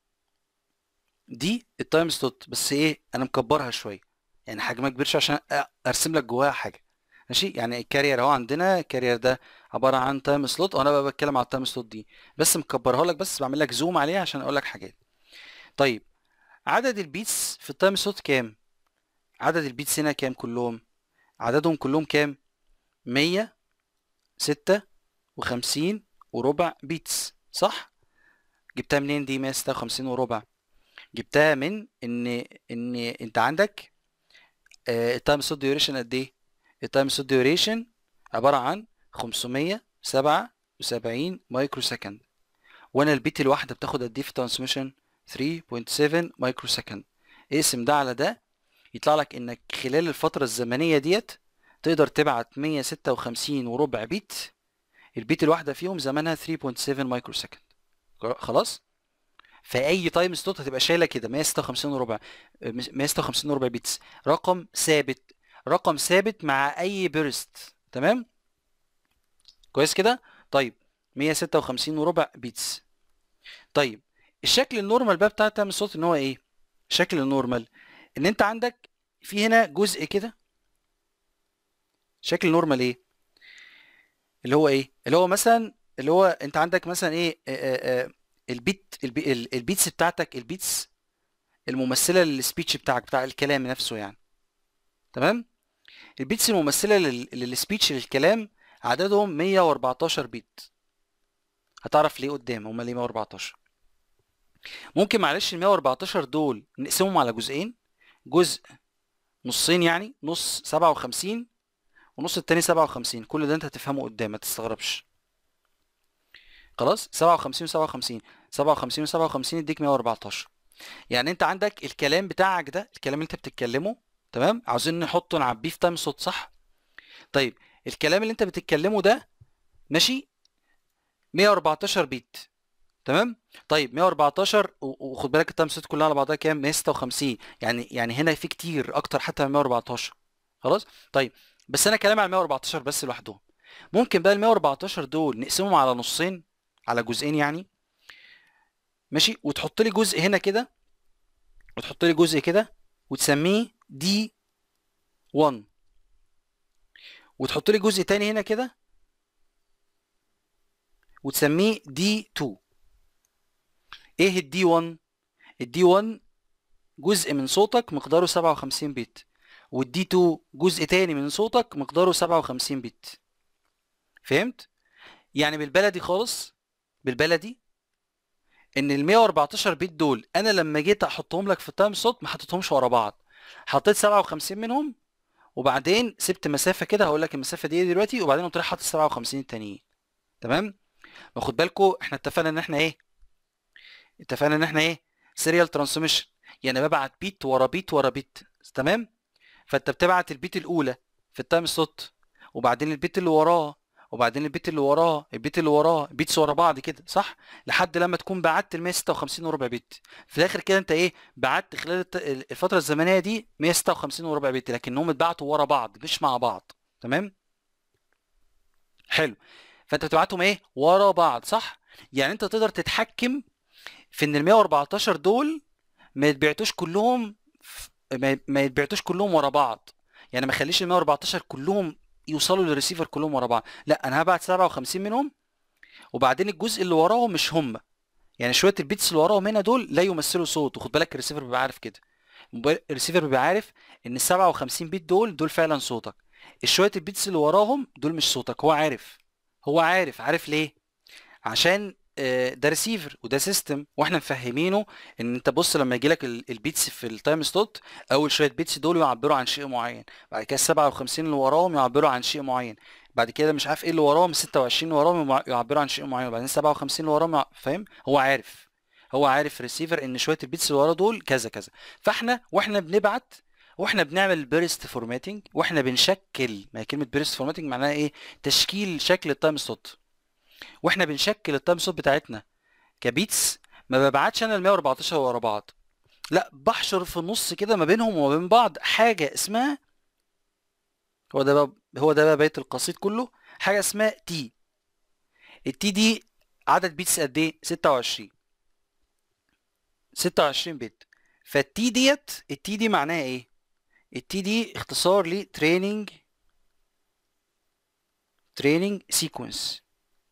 دي التايم صوت بس ايه انا مكبرها شويه يعني حجمها كبير شويه عشان أ- ارسم لك جواها حاجه ماشي يعني الكارير اهو عندنا الكارير ده عباره عن تايم سلوت وانا بقى بتكلم على التايم سلوت دي بس مكبرها لك بس بعمل لك زوم عليها عشان اقول لك حاجات طيب عدد البيتس في التايم سلوت كام عدد البيتس هنا كام كلهم عددهم كلهم كام 156 وربع بيتس صح جبتها منين دي 156 وربع جبتها من ان ان انت عندك التايم سلوت ديوريشن قد ايه التايم سلوت ديوريشن عباره عن 577 مايكرو سكند وانا البيت الواحده بتاخد قد ايه في ترانسميشن 3.7 مايكرو سكند اقسم ده على ده يطلع لك انك خلال الفتره الزمنيه ديت تقدر تبعت 156 وربع بيت البيت الواحده فيهم زمنها 3.7 مايكرو سكند خلاص فاي تايم سلوت هتبقى شايله كده 156 وربع 156 وربع بيتس رقم ثابت رقم ثابت مع اي بيرست تمام كويس كده طيب 156 وربع بيتس طيب الشكل النورمال بقى بتاع التايم سلوت ان هو ايه الشكل النورمال ان انت عندك في هنا جزء كده شكل نورمال ايه اللي هو ايه اللي هو مثلا اللي هو انت عندك مثلا ايه آآ آآ البيت البي البيتس بتاعتك البيتس الممثله للسبيتش بتاعك بتاع الكلام نفسه يعني تمام البيتس الممثله للسبيتش للكلام عددهم 114 بيت هتعرف ليه قدام هما ليه 114 ممكن معلش ال 114 دول نقسمهم على جزئين جزء نصين يعني نص 57 ونص التاني 57 كل ده انت هتفهمه قدام ما تستغربش خلاص 57 و57 57 و57 يديك 114 يعني انت عندك الكلام بتاعك ده الكلام اللي انت بتتكلمه تمام عاوزين نحطه نعبيه في تايم صوت صح طيب الكلام اللي انت بتتكلمه ده ماشي 114 بيت تمام طيب 114 وخد بالك التايم صوت كلها على بعضها كام 156 يعني يعني هنا في كتير اكتر حتى من 114 خلاص طيب بس انا كلامي على 114 بس لوحدهم ممكن بقى ال 114 دول نقسمهم على نصين على جزئين يعني ماشي وتحط لي جزء هنا كده وتحط لي جزء كده وتسميه دي 1 وتحط لي جزء تاني هنا كده وتسميه دي 2 ايه الدي 1 الدي 1 جزء من صوتك مقداره 57 بت والدي 2 جزء تاني من صوتك مقداره 57 بت فهمت يعني بالبلدي خالص بالبلدي ان ال 114 بت دول انا لما جيت احطهم لك في التايم صوت ما حطيتهمش ورا بعض حطيت 57 منهم وبعدين سبت مسافه كده هقول لك المسافه دي دلوقتي وبعدين قمت رايح حاطط 57 التانيين تمام واخد بالكم احنا اتفقنا ان احنا ايه اتفقنا ان احنا ايه سيريال ترانسميشن يعني ببعت بيت ورا بيت ورا بيت تمام فانت بتبعت البيت الاولى في التايم سلوت وبعدين البيت اللي وراه وبعدين البيت اللي وراه البيت اللي وراه بيتس ورا بعض كده صح لحد لما تكون بعت ال 156 وربع بيت في الاخر كده انت ايه بعت خلال الفتره الزمنيه دي 156 وربع بيت لكنهم اتبعتوا ورا بعض مش مع بعض تمام حلو فانت بتبعتهم ايه ورا بعض صح يعني انت تقدر تتحكم في ان ال 114 دول ما يتبعتوش كلهم ف- ما ما يتبعتوش كلهم ورا بعض يعني ما اخليش ال 114 كلهم يوصلوا للريسيفر كلهم ورا بعض لا انا هبعت 57 منهم وبعدين الجزء اللي وراهم مش هم يعني شويه البيتس اللي وراهم هنا دول لا يمثلوا صوت وخد بالك الريسيفر بيبقى عارف كده الموبايل- الريسيفر بيبقى عارف ان ال 57 بيت دول دول فعلا صوتك الشويه البيتس اللي وراهم دول مش صوتك هو عارف هو عارف عارف ليه عشان آه، ده ريسيفر وده سيستم واحنا مفهمينه ان انت بص لما يجي لك البيتس في التايم سلوت اول شويه بيتس دول يعبروا عن شيء معين بعد كده ال 57 اللي وراهم يعبروا عن شيء معين بعد كده مش عارف ايه اللي وراهم ال 26 اللي وراهم يمع- يعبروا عن شيء معين وبعدين 57 اللي وراهم يع- فاهم هو عارف هو عارف ريسيفر ان شويه البيتس اللي ورا دول كذا كذا فاحنا واحنا بنبعت واحنا بنعمل بيرست فورماتنج واحنا بنشكل ما هي كلمه بيرست فورماتنج معناها ايه تشكيل شكل التايم سلوت واحنا بنشكل التايم سلوت بتاعتنا كبيتس ما ببعتش انا ال 114 ورا بعض لا بحشر في النص كده ما بينهم وما بين بعض حاجه اسمها هو ده بقى هو ده بقى بيت القصيد كله حاجه اسمها تي التي دي عدد بيتس قد ايه 26 26 بت فالتي ديت التي دي معناها ايه التي دي اختصار ل training training sequence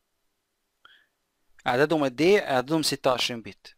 عددهم قد ايه عددهم 26 بت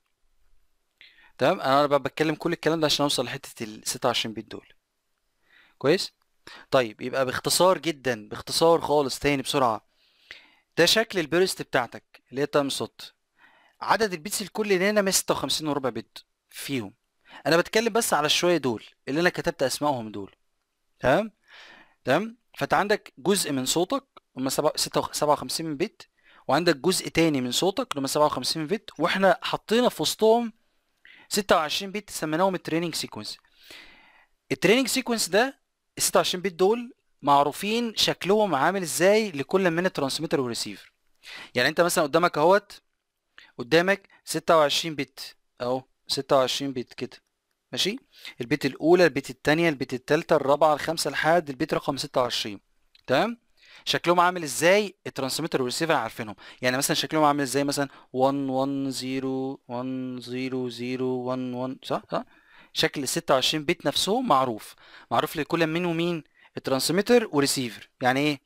تمام انا بقى بتكلم كل الكلام ده عشان اوصل لحته ال 26 بت دول كويس طيب يبقى باختصار جدا باختصار خالص تاني بسرعه ده شكل البيرست بتاعتك اللي هي تايم سلوت عدد البيتس الكلي اللي هنا 156 وربع بت فيهم انا بتكلم بس على الشويه دول اللي انا كتبت اسمائهم دول تمام تمام فانت عندك جزء من صوتك هم 57 بت وعندك جزء تاني من صوتك اللي هم 57 بت واحنا حطينا في وسطهم 26 بت سميناهم التريننج سيكونس التريننج سيكونس ده ال 26 بت دول معروفين شكلهم عامل ازاي لكل من الترانسميتر والريسيفر يعني انت مثلا قدامك اهوت قدامك 26 بت اهو 26 بت كده ماشي البيت الاولى البيت الثانيه البيت الثالثه الرابعه الخامسه لحد البيت رقم 26 تمام شكلهم عامل ازاي الترانسميتر والريسيفر عارفينهم يعني مثلا شكلهم عامل ازاي مثلا 1 1 0 1 0 0 1 1 صح صح شكل ال 26 بت نفسهم معروف معروف لكل مين ومين الترانسميتر وريسيفر يعني ايه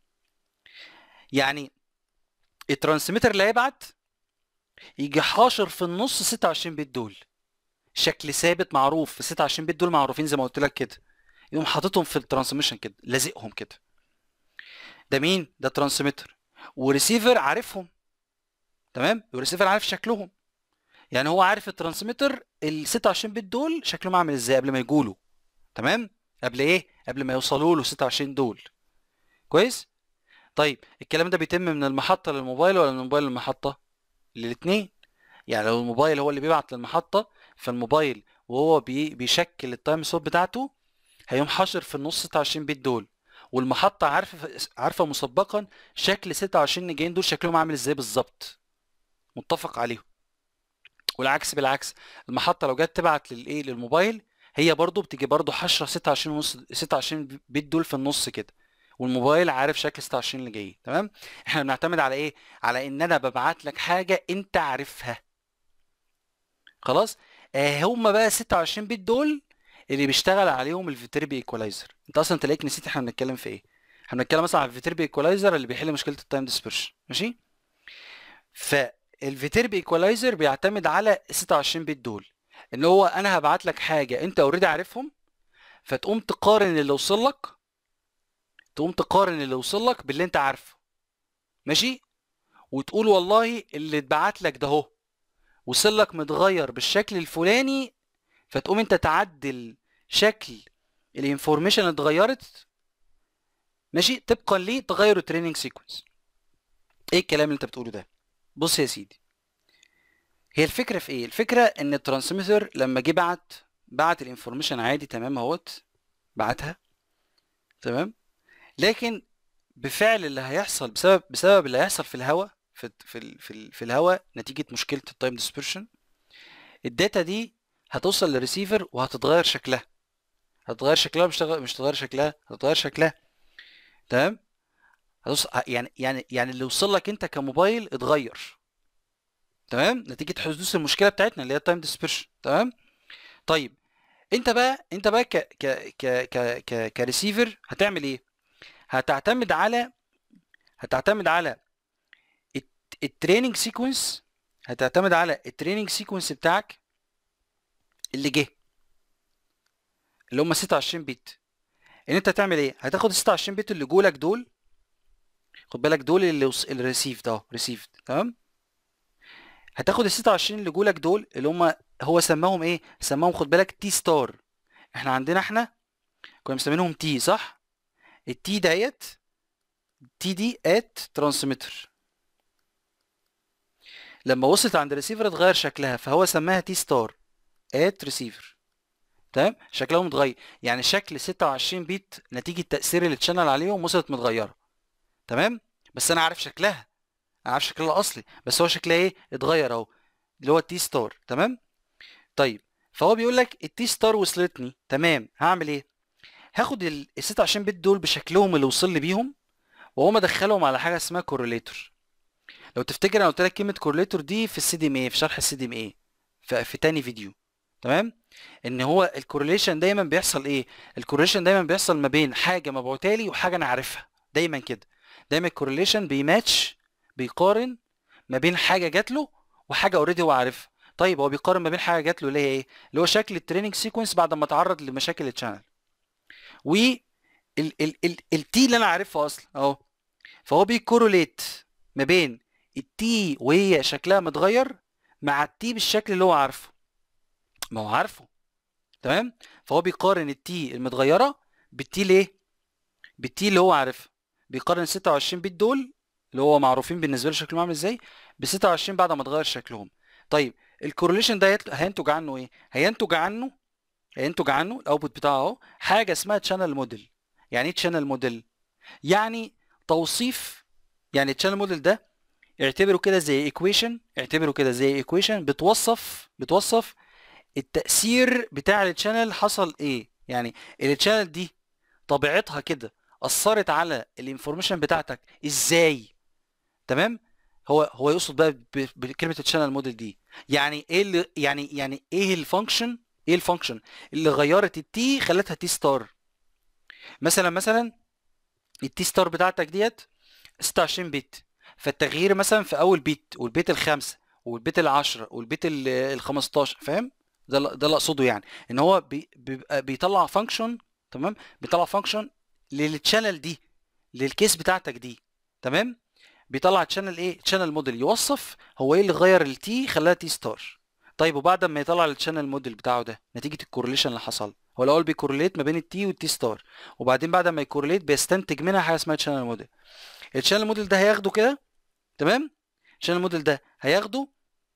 يعني الترانسميتر اللي هيبعت يجي حاشر في النص 26 بت دول شكل ثابت معروف في 26 بت دول معروفين زي ما قلت لك كده يقوم حاططهم في الترانسميشن كده لازقهم كده ده مين ده ترانسميتر وريسيفر عارفهم تمام الريسيفر عارف شكلهم يعني هو عارف الترانسميتر ال 26 بت دول شكلهم عامل ازاي قبل ما يجوله تمام قبل ايه قبل ما يوصلوا له 26 دول كويس طيب الكلام ده بيتم من المحطة للموبايل ولا من الموبايل للمحطة للاتنين يعني لو الموبايل هو اللي بيبعت للمحطة فالموبايل وهو بي بيشكل التايم سلوت بتاعته هيقوم حاشر في النص 26 بت دول والمحطة عارفة عارفة مسبقا شكل 26 اللي جايين دول شكلهم عامل ازاي بالظبط متفق عليهم والعكس بالعكس المحطة لو جت تبعت للايه للموبايل هي برضو بتيجي برضو حشرة 26 ونص 26 بت دول في النص كده والموبايل عارف شكل 26 اللي جاي تمام احنا بنعتمد على ايه على ان انا ببعت لك حاجة انت عارفها خلاص آه هم بقى 26 بت دول اللي بيشتغل عليهم الفيتربي ايكولايزر انت اصلا تلاقيك نسيت احنا بنتكلم في ايه احنا بنتكلم مثلا على الفيتربي ايكولايزر اللي بيحل مشكله التايم ديسبرشن ماشي فالفيتربي ايكولايزر بيعتمد على 26 بت دول ان هو انا هبعت لك حاجه انت اوريدي عارفهم فتقوم تقارن اللي وصل لك تقوم تقارن اللي وصل لك باللي انت عارفه ماشي وتقول والله اللي اتبعت لك ده اهو وصل لك متغير بالشكل الفلاني فتقوم انت تعدل شكل الانفورميشن اتغيرت ماشي طبقا لتغير التريننج سيكونس ايه الكلام اللي انت بتقوله ده بص يا سيدي هي الفكره في ايه الفكره ان الترانسميتر لما جه بعت بعت الانفورميشن عادي تمام اهوت بعتها تمام لكن بفعل اللي هيحصل بسبب بسبب اللي هيحصل في الهواء في في في, في الهواء نتيجه مشكله التايم ديسبرشن الداتا دي هتوصل للريسيفر وهتتغير شكلها هتتغير شكلها مش تغير مش تغير شكلها هتتغير شكلها تمام هتوصل يعني يعني يعني اللي وصل لك انت كموبايل اتغير تمام نتيجه حدوث المشكله بتاعتنا اللي هي التايم ديسبرشن تمام طيب انت بقى انت بقى ك ك ك ك ك كريسيفر هتعمل ايه هتعتمد على هتعتمد على التريننج سيكونس هتعتمد على التريننج سيكونس بتاعك اللي جه اللي هم 26 بت ان انت هتعمل ايه هتاخد ال 26 بت اللي جولك دول خد بالك دول اللي الريسيفد اهو ريسيفد تمام هتاخد ال 26 اللي جولك دول اللي هم هو سماهم ايه سماهم خد بالك تي ستار احنا عندنا احنا كنا مسمينهم تي صح التي ديت تي دي ات ترانسميتر لما وصلت عند الريسيفر اتغير شكلها فهو سماها تي ستار ات ريسيفر تمام شكلهم متغير يعني شكل 26 بيت نتيجه تاثير التشانل عليهم وصلت متغيره تمام بس انا عارف شكلها انا عارف شكلها الاصلي بس هو شكلها ايه اتغير اهو اللي هو التي ستار تمام طيب فهو بيقول لك التي ستار وصلتني تمام هعمل ايه هاخد ال 26 بت دول بشكلهم اللي وصل لي بيهم واقوم ادخلهم على حاجه اسمها كورليتور لو تفتكر انا قلت لك كلمه كورليتور دي في السي دي ام اي في شرح السي دي ام اي في, في تاني فيديو تمام ان هو الكورليشن دايما بيحصل ايه الكورليشن دايما بيحصل ما بين حاجه مبعوته لي وحاجه انا عارفها دايما كده دايما الكورليشن بيماتش بيقارن ما بين حاجه جات له وحاجه اوريدي هو عارفها طيب هو بيقارن ما بين حاجه جات له اللي هي ايه اللي هو شكل التريننج سيكونس بعد ما اتعرض لمشاكل الشانل و التي اللي انا عارفها اصلا اهو فهو بيكوروليت ما بين التي وهي شكلها متغير مع التي بالشكل اللي هو عارفه ما هو عارفه تمام فهو بيقارن التي المتغيره بالتي ليه بالتي اللي هو عارفها بيقارن 26 بت دول اللي هو معروفين بالنسبه له شكلهم عامل ازاي ب 26 بعد ما اتغير شكلهم طيب الكورليشن ده هينتج عنه ايه هينتج عنه هينتج عنه الاوتبوت بتاعه اهو حاجه اسمها تشانل موديل يعني ايه تشانل موديل يعني توصيف يعني التشانل موديل ده اعتبره كده زي ايكويشن اعتبره كده زي ايكويشن بتوصف بتوصف التأثير بتاع التشانل حصل ايه يعني التشانل دي طبيعتها كده اثرت على الانفورميشن بتاعتك ازاي تمام هو هو يقصد بقى بكلمه التشانل موديل دي يعني ايه اللي يعني يعني ايه الفانكشن ايه الفانكشن اللي غيرت التي خلتها تي ستار مثلا مثلا التي ستار بتاعتك ديت 26 بت فالتغيير مثلا في اول بيت والبيت الخامسه والبيت العشرة والبيت ال 15 فاهم ده ده اللي اقصده يعني ان هو بي بيبقى بيطلع فانكشن تمام بيطلع فانكشن للتشانل دي للكيس بتاعتك دي تمام بيطلع تشانل ايه تشانل موديل يوصف هو ايه اللي غير التي خلاها تي ستار طيب وبعد ما يطلع التشانل موديل بتاعه ده نتيجه الكورليشن اللي حصل هو الاول بيكورليت ما بين التي والتي ستار وبعدين بعد ما يكورليت بيستنتج منها حاجه اسمها تشانل موديل التشانل موديل ده هياخده كده تمام التشانل موديل ده هياخده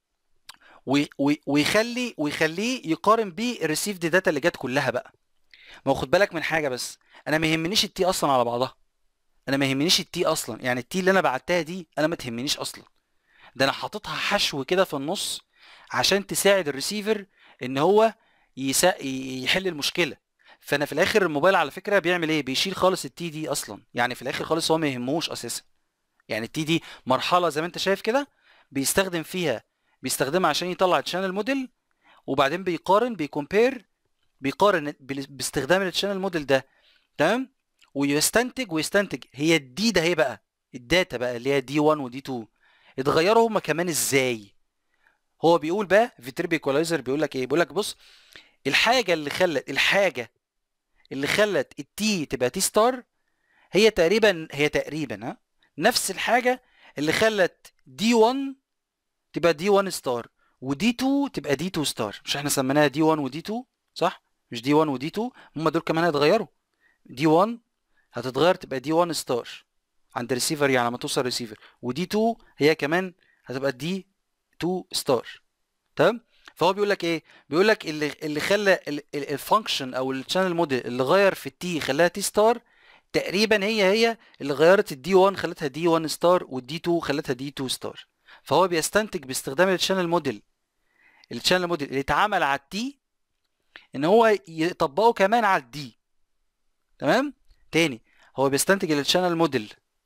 ويخلي ويخليه يقارن بيه الريسيفد داتا اللي جت كلها بقى ما خد بالك من حاجه بس انا ما يهمنيش التي اصلا على بعضها انا ما يهمنيش التي اصلا يعني التي اللي انا بعتها دي انا ما تهمنيش اصلا ده انا حاططها حشو كده في النص عشان تساعد الريسيفر ان هو يسا... يحل المشكله فانا في الاخر الموبايل على فكره بيعمل ايه بيشيل خالص التي دي اصلا يعني في الاخر خالص هو ما يهموش اساسا يعني التي دي مرحله زي ما انت شايف كده بيستخدم فيها بيستخدمها عشان يطلع الشانل موديل وبعدين بيقارن بيكومبير بيقارن باستخدام الشانل موديل ده تمام ويستنتج ويستنتج هي الدي ده هي بقى الداتا بقى اللي هي دي 1 ودي 2 اتغيروا هما كمان ازاي هو بيقول بقى في تريب ايكولايزر بيقول لك ايه بيقول لك بص الحاجه اللي خلت الحاجه اللي خلت التي تبقى تي ستار هي تقريبا هي تقريبا ها نفس الحاجه اللي خلت دي 1 تبقى دي 1 ستار ودي 2 تبقى دي 2 ستار مش احنا سميناها دي 1 ودي 2 صح مش دي 1 ودي 2 هم دول كمان هيتغيروا دي 1 هتتغير تبقى دي 1 ستار عند الريسيفر يعني لما توصل ريسيفر ودي 2 هي كمان هتبقى دي 2 ستار تمام فهو بيقول لك ايه بيقول لك اللي اللي خلى الفانكشن او الشانل موديل اللي غير في التي خلاها تي ستار تقريبا هي هي اللي غيرت الدي 1 خلتها دي 1 ستار والدي 2 خلتها دي 2 ستار فهو بيستنتج باستخدام الشانل موديل الشانل موديل اللي اتعمل على التي ان هو يطبقه كمان على الدي تمام تاني هو بيستنتج الشانل موديل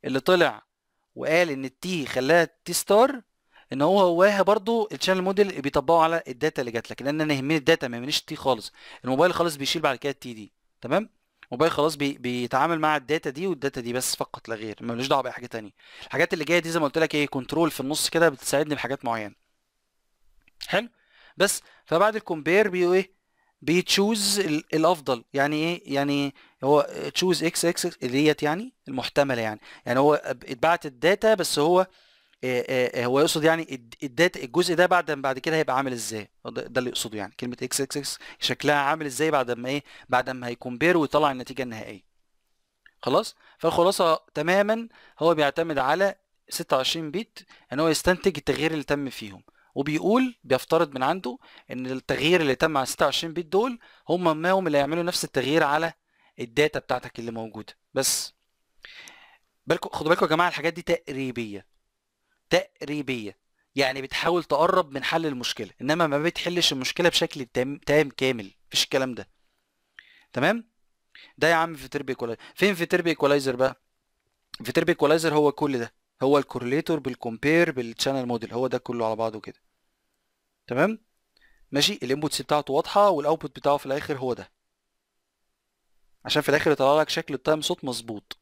اللي طلع وقال ان التي خلاها تي ستار ان هو هواها برضو الشانل موديل اللي بيطبقه على الداتا اللي جات لك لان انا يهمني الداتا ما يهمنيش التي خالص الموبايل خالص بيشيل بعد كده التي دي تمام الموبايل خلاص بي بيتعامل مع الداتا دي والداتا دي بس فقط لا غير ملوش دعوه باي حاجه تانية الحاجات اللي جايه دي زي ما قلت لك ايه كنترول في النص كده بتساعدني بحاجات معينه حلو بس فبعد الكومبير بي ايه بيتشوز الافضل يعني ايه يعني هو تشوز اكس اكس ديت يعني المحتمله يعني يعني هو اتبعت الداتا بس هو هو يقصد يعني الداتا الجزء ده بعد بعد كده هيبقى عامل ازاي ده اللي يقصده يعني كلمه اكس اكس اكس شكلها عامل ازاي بعد ما ايه بعد ما هيكمبير ويطلع النتيجه النهائيه خلاص فالخلاصه تماما هو بيعتمد على 26 بت ان هو يستنتج التغيير اللي تم فيهم وبيقول بيفترض من عنده ان التغيير اللي تم على 26 بت دول هم ما هم اللي هيعملوا نفس التغيير على الداتا بتاعتك اللي موجوده بس بالكم خدوا بالكم يا جماعه الحاجات دي تقريبيه تقريبيه يعني بتحاول تقرب من حل المشكله انما ما بتحلش المشكله بشكل تام, تام كامل مفيش الكلام ده تمام ده يا عم فيتربي ايكولايزر فين فيتربي ايكولايزر بقى فيتربي ايكولايزر هو كل ده هو الكورليتور بالكومبير بالشانل موديل هو ده كله على بعضه كده تمام ماشي الانبوتس بتاعته واضحه والاوتبوت بتاعه في الاخر هو ده عشان في الاخر يطلع لك شكل التايم صوت مظبوط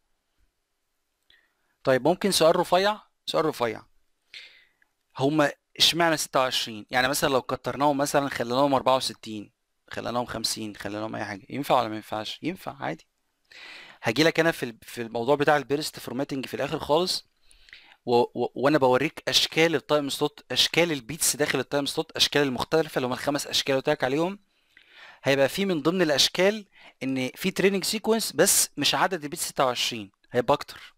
طيب ممكن سؤال رفيع سؤال رفيع هما اشمعنى 26 يعني مثلا لو كترناهم مثلا خليناهم 64 خليناهم 50 خليناهم اي حاجه ينفع ولا ما ينفعش ينفع عادي هاجي لك انا في في الموضوع بتاع البيرست فورماتنج في الاخر خالص و... و... وانا بوريك اشكال التايم سلوت اشكال البيتس داخل التايم سلوت اشكال المختلفه اللي هم الخمس اشكال اللي قلت لك عليهم هيبقى في من ضمن الاشكال ان في تريننج سيكونس بس مش عدد البيتس 26 هيبقى اكتر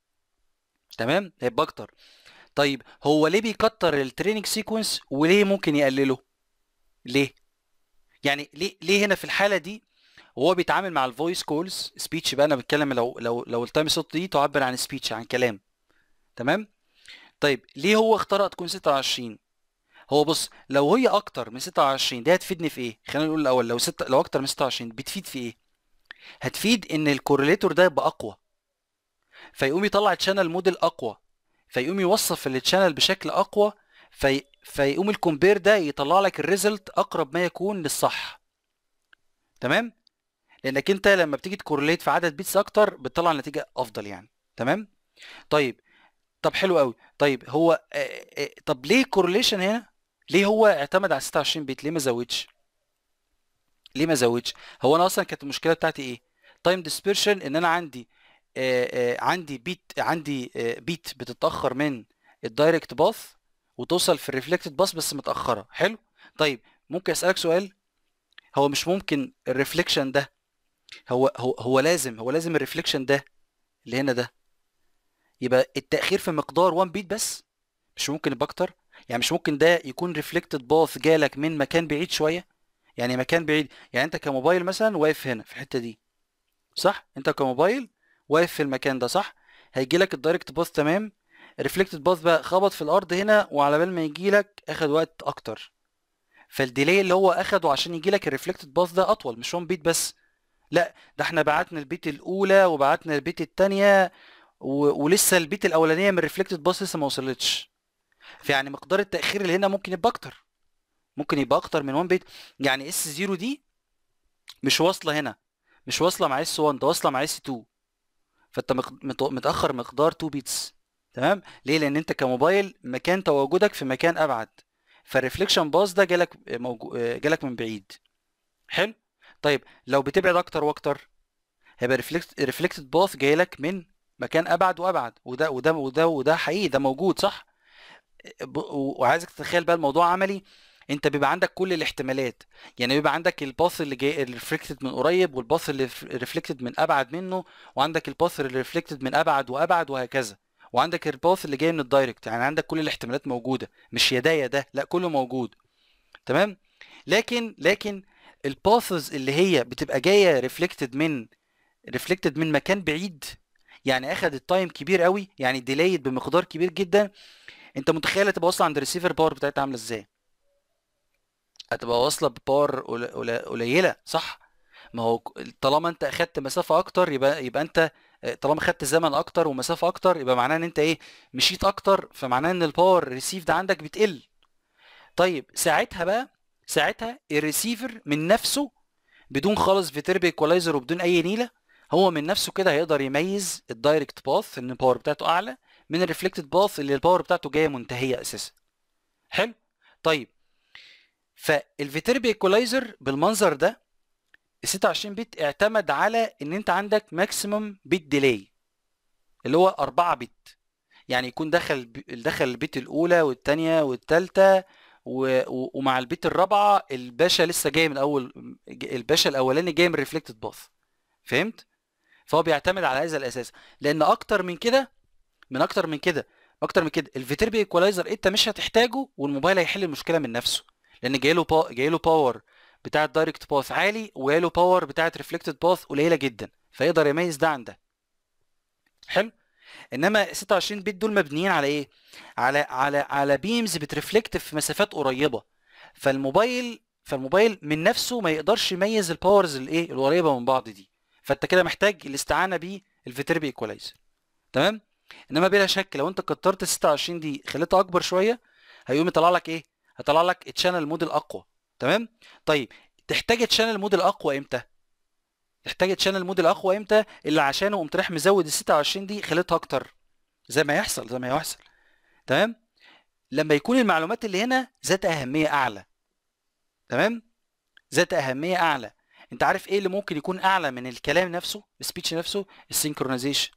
تمام هيبقى اكتر طيب هو ليه بيكتر التريننج سيكونس وليه ممكن يقلله ليه يعني ليه ليه هنا في الحاله دي وهو بيتعامل مع الفويس كولز سبيتش بقى انا بتكلم لو لو لو التايم صوت دي تعبر عن سبيتش عن كلام تمام طيب ليه هو اختار تكون 26 هو بص لو هي اكتر من 26 دي هتفيدني في ايه خلينا نقول الاول لو ست لو اكتر من 26 بتفيد في ايه هتفيد ان الكورليتور ده يبقى اقوى فيقوم يطلع تشانل موديل اقوى فيقوم يوصف التشانل بشكل اقوى في فيقوم الكومبير ده يطلع لك الريزلت اقرب ما يكون للصح تمام لانك انت لما بتيجي تكورليت في عدد بيتس اكتر بتطلع نتيجه افضل يعني تمام طيب طب حلو قوي طيب هو آه آه طب ليه كورليشن هنا ليه هو اعتمد على 26 بيت ليه ما زودش ليه ما زودش هو انا اصلا كانت المشكله بتاعتي ايه تايم ديسبيرشن ان انا عندي آآ آآ عندي بيت عندي بيت بتتاخر من الدايركت باث وتوصل في الريفلكتد باث بس متاخره حلو طيب ممكن اسالك سؤال هو مش ممكن الريفليكشن ده هو هو هو لازم هو لازم الريفليكشن ده اللي هنا ده يبقى التاخير في مقدار 1 بيت بس مش ممكن يبقى اكتر يعني مش ممكن ده يكون ريفلكتد باث جالك من مكان بعيد شويه يعني مكان بعيد يعني انت كموبايل مثلا واقف هنا في الحته دي صح انت كموبايل واقف في المكان ده صح هيجي لك الدايركت باث تمام الريفلكتد باث بقى خبط في الارض هنا وعلى بال ما يجي لك اخد وقت اكتر فالديلي اللي هو اخده عشان يجي لك الريفلكتد باث ده اطول مش 1 بيت بس لا ده احنا بعتنا البيت الاولى وبعتنا البيت الثانيه و... ولسه البيت الاولانيه من الريفلكتد باث لسه ما وصلتش فيعني مقدار التاخير اللي هنا ممكن يبقى اكتر ممكن يبقى اكتر من 1 بيت يعني اس 0 دي مش واصله هنا مش واصله مع اس 1 ده واصله مع اس 2 فانت متاخر مقدار 2 بيتس تمام ليه لان انت كموبايل مكان تواجدك في مكان ابعد فالريفليكشن باص ده جالك موجو... جالك من بعيد حلو طيب لو بتبعد اكتر واكتر هيبقى ريفلكتد باث جايلك من مكان ابعد وابعد وده وده وده وده حقيقي ده موجود صح وعايزك تتخيل بقى الموضوع عملي انت بيبقى عندك كل الاحتمالات يعني بيبقى عندك الباث اللي جاي ريفلكتد من قريب والباث اللي ريفلكتد من ابعد منه وعندك الباث اللي ريفلكتد من ابعد وابعد وهكذا وعندك الباث اللي جاي من الدايركت يعني عندك كل الاحتمالات موجوده مش يا ده يا ده لا كله موجود تمام لكن لكن الباثز اللي هي بتبقى جايه ريفلكتد من ريفلكتد من مكان بعيد يعني اخدت تايم كبير قوي يعني ديلايد بمقدار كبير جدا انت متخيل هتبقى واصله عند الريسيفر باور بتاعتها عامله ازاي هتبقى واصله بباور قليله صح ما هو طالما انت اخدت مسافه اكتر يبقى يبقى انت آه، طالما خدت زمن اكتر ومسافه اكتر يبقى معناه ان انت ايه مشيت اكتر فمعناه ان الباور ريسيفد عندك بتقل طيب ساعتها بقى ساعتها الريسيفر من نفسه بدون خالص فيتربي ايكولايزر وبدون اي نيله هو من نفسه كده هيقدر يميز الدايركت باث ان الباور بتاعته اعلى من الريفلكتد باث اللي الباور بتاعته جايه منتهيه اساسا حلو طيب فالفيتربي ايكولايزر بالمنظر ده ال 26 بت اعتمد على ان انت عندك ماكسيمم بت ديلي اللي هو 4 بت يعني يكون دخل دخل البت الاولى والثانيه والثالثه ومع البت الرابعه الباشا لسه جاي من اول الباشا الاولاني جاي من ريفلكتد باث فهمت فهو بيعتمد على هذا الاساس لان اكتر من كده من اكتر من كده اكتر من كده الفيتربي ايكولايزر انت مش هتحتاجه والموبايل هيحل المشكله من نفسه لان جاي له با... جاي له باور بتاعه دايركت باث عالي وجاي له باور بتاعه ريفلكتد باث قليله جدا فيقدر يميز ده عن ده حلو انما 26 بت دول مبنيين على ايه على على على بيمز بترفلكت في مسافات قريبه فالموبايل فالموبايل من نفسه ما يقدرش يميز الباورز الايه القريبه من بعض دي فانت كده محتاج الاستعانه بالفيتربي ايكولايزر تمام انما بلا شك لو انت كترت 26 دي خليتها اكبر شويه هيقوم يطلع لك ايه هيطلع لك الشانل مود الاقوى تمام طيب تحتاج الشانل مود الاقوى امتى تحتاج الشانل مود الاقوى امتى اللي عشانه قمت رايح مزود ال 26 دي خليتها اكتر زي ما يحصل زي ما يحصل تمام لما يكون المعلومات اللي هنا ذات اهميه اعلى تمام ذات اهميه اعلى انت عارف ايه اللي ممكن يكون اعلى من الكلام نفسه السبيتش نفسه السينكرونايزيشن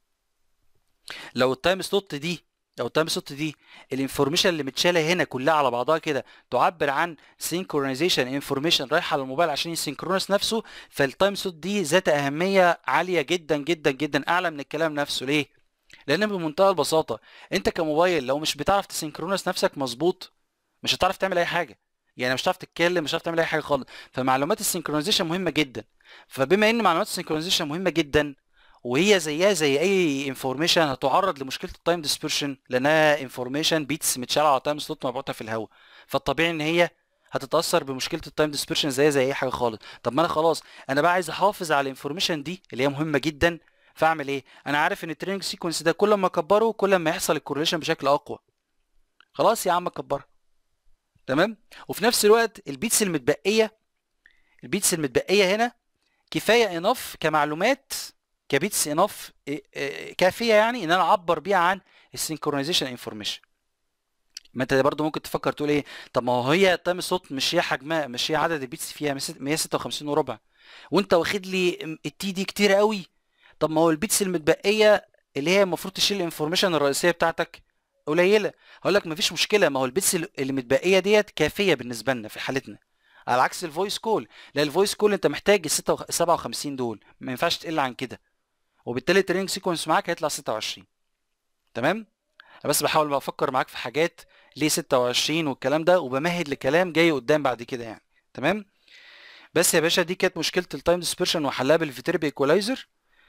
لو التايم سلوت دي لو التايم سلوت دي الانفورميشن اللي متشاله هنا كلها على بعضها كده تعبر عن سينكرونايزيشن انفورميشن رايحه على الموبايل عشان يسينكرونس نفسه فالتايم سلوت دي ذات اهميه عاليه جدا جدا جدا اعلى من الكلام نفسه ليه لان بمنتهى البساطه انت كموبايل لو مش بتعرف تسينكرونس نفسك مظبوط مش هتعرف تعمل اي حاجه يعني مش هتعرف تتكلم مش هتعرف تعمل اي حاجه خالص فمعلومات السينكرونايزيشن مهمه جدا فبما ان معلومات السينكرونايزيشن مهمه جدا وهي زيها زي اي انفورميشن هتعرض لمشكله التايم ديسبرشن لانها انفورميشن بيتس متشاله على تايم سلوت مبعوثه في الهواء فالطبيعي ان هي هتتاثر بمشكله التايم ديسبرشن زيها زي اي حاجه خالص طب ما انا خلاص انا بقى عايز احافظ على الانفورميشن دي اللي هي مهمه جدا فاعمل ايه انا عارف ان التريننج سيكونس ده كل ما اكبره كل ما يحصل الكورليشن بشكل اقوى خلاص يا عم اكبرها تمام وفي نفس الوقت البيتس المتبقيه البيتس المتبقيه هنا كفايه انف كمعلومات كبيتس انف كافيه يعني ان انا اعبر بيها عن السينكرونايزيشن انفورميشن ما انت برضه ممكن تفكر تقول ايه طب ما هو هي تايم الصوت مش هي حجمها مش هي عدد البيتس فيها 156 وربع وانت واخد لي التي دي كتير قوي طب ما هو البيتس المتبقيه اللي هي المفروض تشيل الانفورميشن الرئيسيه بتاعتك قليله هقول لك مفيش مشكله ما هو البيتس اللي متبقيه ديت كافيه بالنسبه لنا في حالتنا على عكس الفويس كول لا الفويس كول انت محتاج ال 57 دول ما ينفعش تقل عن كده وبالتالي التريننج سيكونس معاك هيطلع 26 تمام انا بس بحاول افكر معاك في حاجات ليه 26 والكلام ده وبمهد لكلام جاي قدام بعد كده يعني تمام بس يا باشا دي كانت مشكله التايم ديسبرشن وحلها بالفيتربي ايكولايزر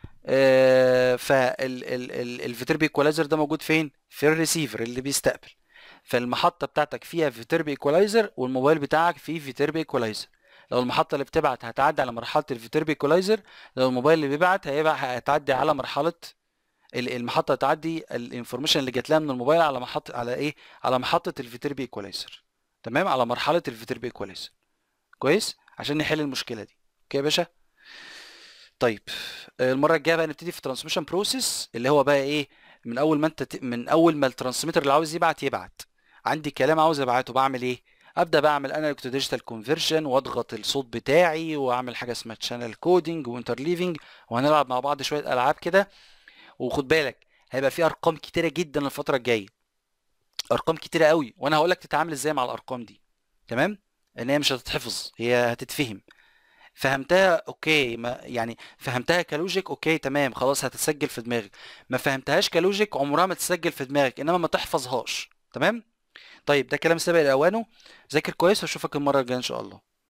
آه فالفيتربي ايكولايزر ده موجود فين في الريسيفر اللي بيستقبل فالمحطه بتاعتك فيها فيتربي ايكولايزر والموبايل بتاعك فيه فيتربي ايكولايزر لو المحطه اللي بتبعت هتعدي على مرحله الفيتربي ايكولايزر لو الموبايل اللي بيبعت هيبقى هتعدي على مرحله المحطه تعدي الانفورميشن اللي جات لها من الموبايل على محطه على ايه على محطه الفيتربي ايكولايزر تمام على مرحله الفيتربي ايكولايزر كويس عشان نحل المشكله دي اوكي يا باشا طيب المره الجايه بقى نبتدي في ترانسميشن بروسيس اللي هو بقى ايه من اول ما انت ت... من اول ما الترانسميتر اللي عاوز يبعت يبعت عندي كلام عاوز ابعته بعمل ايه ابدا بقى اعمل انالوج تو ديجيتال كونفرجن واضغط الصوت بتاعي واعمل حاجه اسمها تشانل كودنج وانترليفنج وهنلعب مع بعض شويه العاب كده وخد بالك هيبقى في ارقام كتيره جدا الفتره الجايه ارقام كتيره قوي وانا هقول لك تتعامل ازاي مع الارقام دي تمام ان هي مش هتتحفظ هي هتتفهم فهمتها اوكي ما يعني فهمتها كلوجيك اوكي تمام خلاص هتتسجل في دماغك ما فهمتهاش كلوجيك عمرها ما تتسجل في دماغك انما ما تحفظهاش تمام طيب ده كلام سابق لاوانه ذاكر كويس واشوفك المره الجايه ان شاء الله